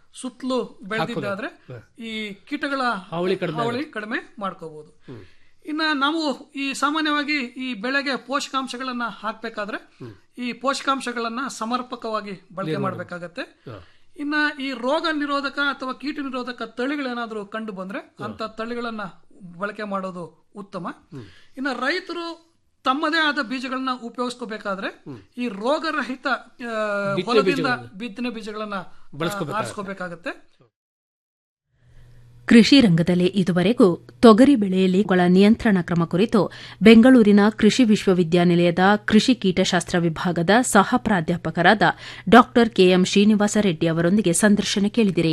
ಸುತ್ತಲೂ ಬೆಳೆದಿದ್ದಾದ್ರೆ ಈ ಕೀಟಗಳ ಹಾವಳಿ ಕಡಿಮೆ ಹಾವಳಿ ಕಡಿಮೆ ಮಾಡ್ಕೋಬಹುದು ಇನ್ನ ನಾವು ಈ ಸಾಮಾನ್ಯವಾಗಿ ಈ ಬೆಳೆಗೆ ಪೋಷಕಾಂಶಗಳನ್ನ ಹಾಕ್ಬೇಕಾದ್ರೆ ಈ ಪೋಷಕಾಂಶಗಳನ್ನ ಸಮರ್ಪಕವಾಗಿ ಬಳಕೆ ಮಾಡಬೇಕಾಗತ್ತೆ ಇನ್ನ ಈ ರೋಗ ನಿರೋಧಕ ಅಥವಾ ಕೀಟ ನಿರೋಧಕ ತಳಿಗಳೇನಾದ್ರೂ ಕಂಡು ಬಂದ್ರೆ ಅಂತ ತಳಿಗಳನ್ನ ಬಳಕೆ ಮಾಡೋದು ಉತ್ತಮ ಇನ್ನ ರೈತರು ತಮ್ಮದೇ ಆದ ಬೀಜಗಳನ್ನ ಉಪಯೋಗಿಸ್ಕೋಬೇಕಾದ್ರೆ ಈ ರೋಗರಹಿತ ಆ, ಬಿತ್ತನೆ ಹೊಲದಿಂದ ಬೀಜಗಳನ್ನ ಬಿತ್ತನೆ ಬೀಜಗಳನ್ನ ಬಳಸ್ಕೋಬೇಕಾಗತ್ತೆ. ಆರಿಸ್ಕೋಬೇಕಾಗತ್ತೆ ಕೃಷಿ ರಂಗದಲ್ಲಿ ಇದುವರೆಗೂ ತೊಗರಿ ಬೆಳೆಯಲ್ಲಿ ಕೊಳ ನಿಯಂತ್ರಣ ಕ್ರಮ ಕುರಿತು ಬೆಂಗಳೂರಿನ ಕೃಷಿ ವಿಶ್ವವಿದ್ಯಾನಿಲಯದ ಕೃಷಿ ಕೀಟಶಾಸ್ತ್ರ ವಿಭಾಗದ ಸಹ ಪ್ರಾಧ್ಯಾಪಕರಾದ ಡಾ ಕೆಎಂ ಶ್ರೀನಿವಾಸ ರೆಡ್ಡಿ ಅವರೊಂದಿಗೆ ಸಂದರ್ಶನ ಕೇಳಿದಿರಿ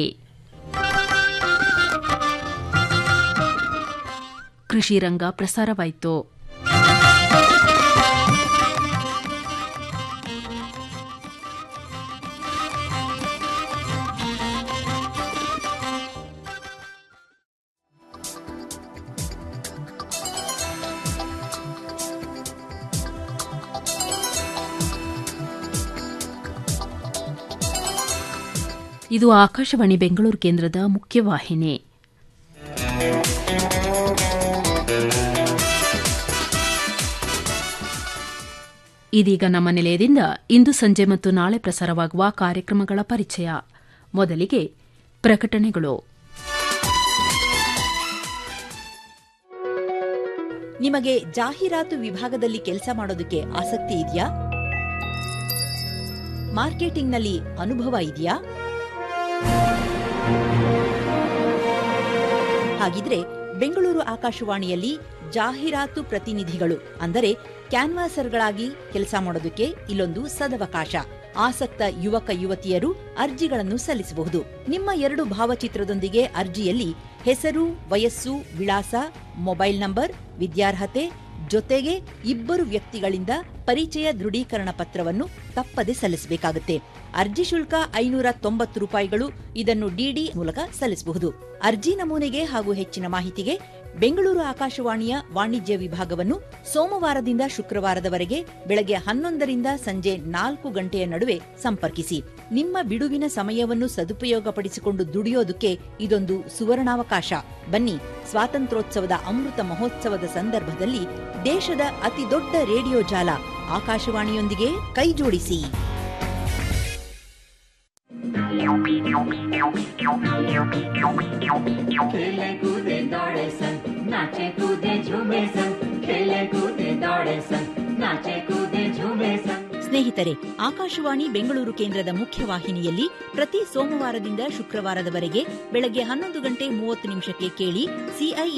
ಕೃಷಿ ರಂಗ ಪ್ರಸಾರವಾಯಿತು ಇದು ಆಕಾಶವಾಣಿ ಬೆಂಗಳೂರು ಕೇಂದ್ರದ ಮುಖ್ಯವಾಹಿನಿ ಇದೀಗ ನಮ್ಮ ನಿಲಯದಿಂದ ಇಂದು ಸಂಜೆ ಮತ್ತು ನಾಳೆ ಪ್ರಸಾರವಾಗುವ ಕಾರ್ಯಕ್ರಮಗಳ ಪರಿಚಯ ಮೊದಲಿಗೆ ಪ್ರಕಟಣೆಗಳು ನಿಮಗೆ ಜಾಹೀರಾತು ವಿಭಾಗದಲ್ಲಿ ಕೆಲಸ ಮಾಡೋದಕ್ಕೆ ಆಸಕ್ತಿ ಇದೆಯಾ ಮಾರ್ಕೆಟಿಂಗ್ನಲ್ಲಿ ಅನುಭವ ಇದೆಯಾ ಹಾಗಿದ್ರೆ ಬೆಂಗಳೂರು ಆಕಾಶವಾಣಿಯಲ್ಲಿ ಜಾಹೀರಾತು ಪ್ರತಿನಿಧಿಗಳು ಅಂದರೆ ಕ್ಯಾನ್ವಾಸರ್ಗಳಾಗಿ ಕೆಲಸ ಮಾಡೋದಕ್ಕೆ ಇಲ್ಲೊಂದು ಸದವಕಾಶ ಆಸಕ್ತ ಯುವಕ ಯುವತಿಯರು ಅರ್ಜಿಗಳನ್ನು ಸಲ್ಲಿಸಬಹುದು ನಿಮ್ಮ ಎರಡು ಭಾವಚಿತ್ರದೊಂದಿಗೆ ಅರ್ಜಿಯಲ್ಲಿ ಹೆಸರು ವಯಸ್ಸು ವಿಳಾಸ ಮೊಬೈಲ್ ನಂಬರ್ ವಿದ್ಯಾರ್ಹತೆ ಜೊತೆಗೆ ಇಬ್ಬರು ವ್ಯಕ್ತಿಗಳಿಂದ ಪರಿಚಯ ದೃಢೀಕರಣ ಪತ್ರವನ್ನು ತಪ್ಪದೆ ಸಲ್ಲಿಸಬೇಕಾಗುತ್ತೆ ಅರ್ಜಿ ಶುಲ್ಕ ಐನೂರ ತೊಂಬತ್ತು ರೂಪಾಯಿಗಳು ಇದನ್ನು ಡಿಡಿ ಮೂಲಕ ಸಲ್ಲಿಸಬಹುದು ಅರ್ಜಿ ನಮೂನೆಗೆ ಹಾಗೂ ಹೆಚ್ಚಿನ ಮಾಹಿತಿಗೆ ಬೆಂಗಳೂರು ಆಕಾಶವಾಣಿಯ ವಾಣಿಜ್ಯ ವಿಭಾಗವನ್ನು ಸೋಮವಾರದಿಂದ ಶುಕ್ರವಾರದವರೆಗೆ ಬೆಳಗ್ಗೆ ಹನ್ನೊಂದರಿಂದ ಸಂಜೆ ನಾಲ್ಕು ಗಂಟೆಯ ನಡುವೆ ಸಂಪರ್ಕಿಸಿ ನಿಮ್ಮ ಬಿಡುವಿನ ಸಮಯವನ್ನು ಸದುಪಯೋಗಪಡಿಸಿಕೊಂಡು ದುಡಿಯೋದಕ್ಕೆ ಇದೊಂದು ಸುವರ್ಣಾವಕಾಶ ಬನ್ನಿ ಸ್ವಾತಂತ್ರ್ಯೋತ್ಸವದ ಅಮೃತ ಮಹೋತ್ಸವದ ಸಂದರ್ಭದಲ್ಲಿ ದೇಶದ ಅತಿದೊಡ್ಡ ರೇಡಿಯೋ ಜಾಲ ಆಕಾಶವಾಣಿಯೊಂದಿಗೆ ಕೈಜೋಡಿಸಿ खेले कूदे दौड़े सन नाचे कूदे झूमे सन खेले कूदे दौड़े सन नाचे कूदे झूमे सन ಸ್ನೇಹಿತರೆ ಆಕಾಶವಾಣಿ ಬೆಂಗಳೂರು ಕೇಂದ್ರದ ಮುಖ್ಯವಾಹಿನಿಯಲ್ಲಿ ಪ್ರತಿ ಸೋಮವಾರದಿಂದ ಶುಕ್ರವಾರದವರೆಗೆ ಬೆಳಗ್ಗೆ ಹನ್ನೊಂದು ಗಂಟೆ ಮೂವತ್ತು ನಿಮಿಷಕ್ಕೆ ಕೇಳಿ ಸಿಐ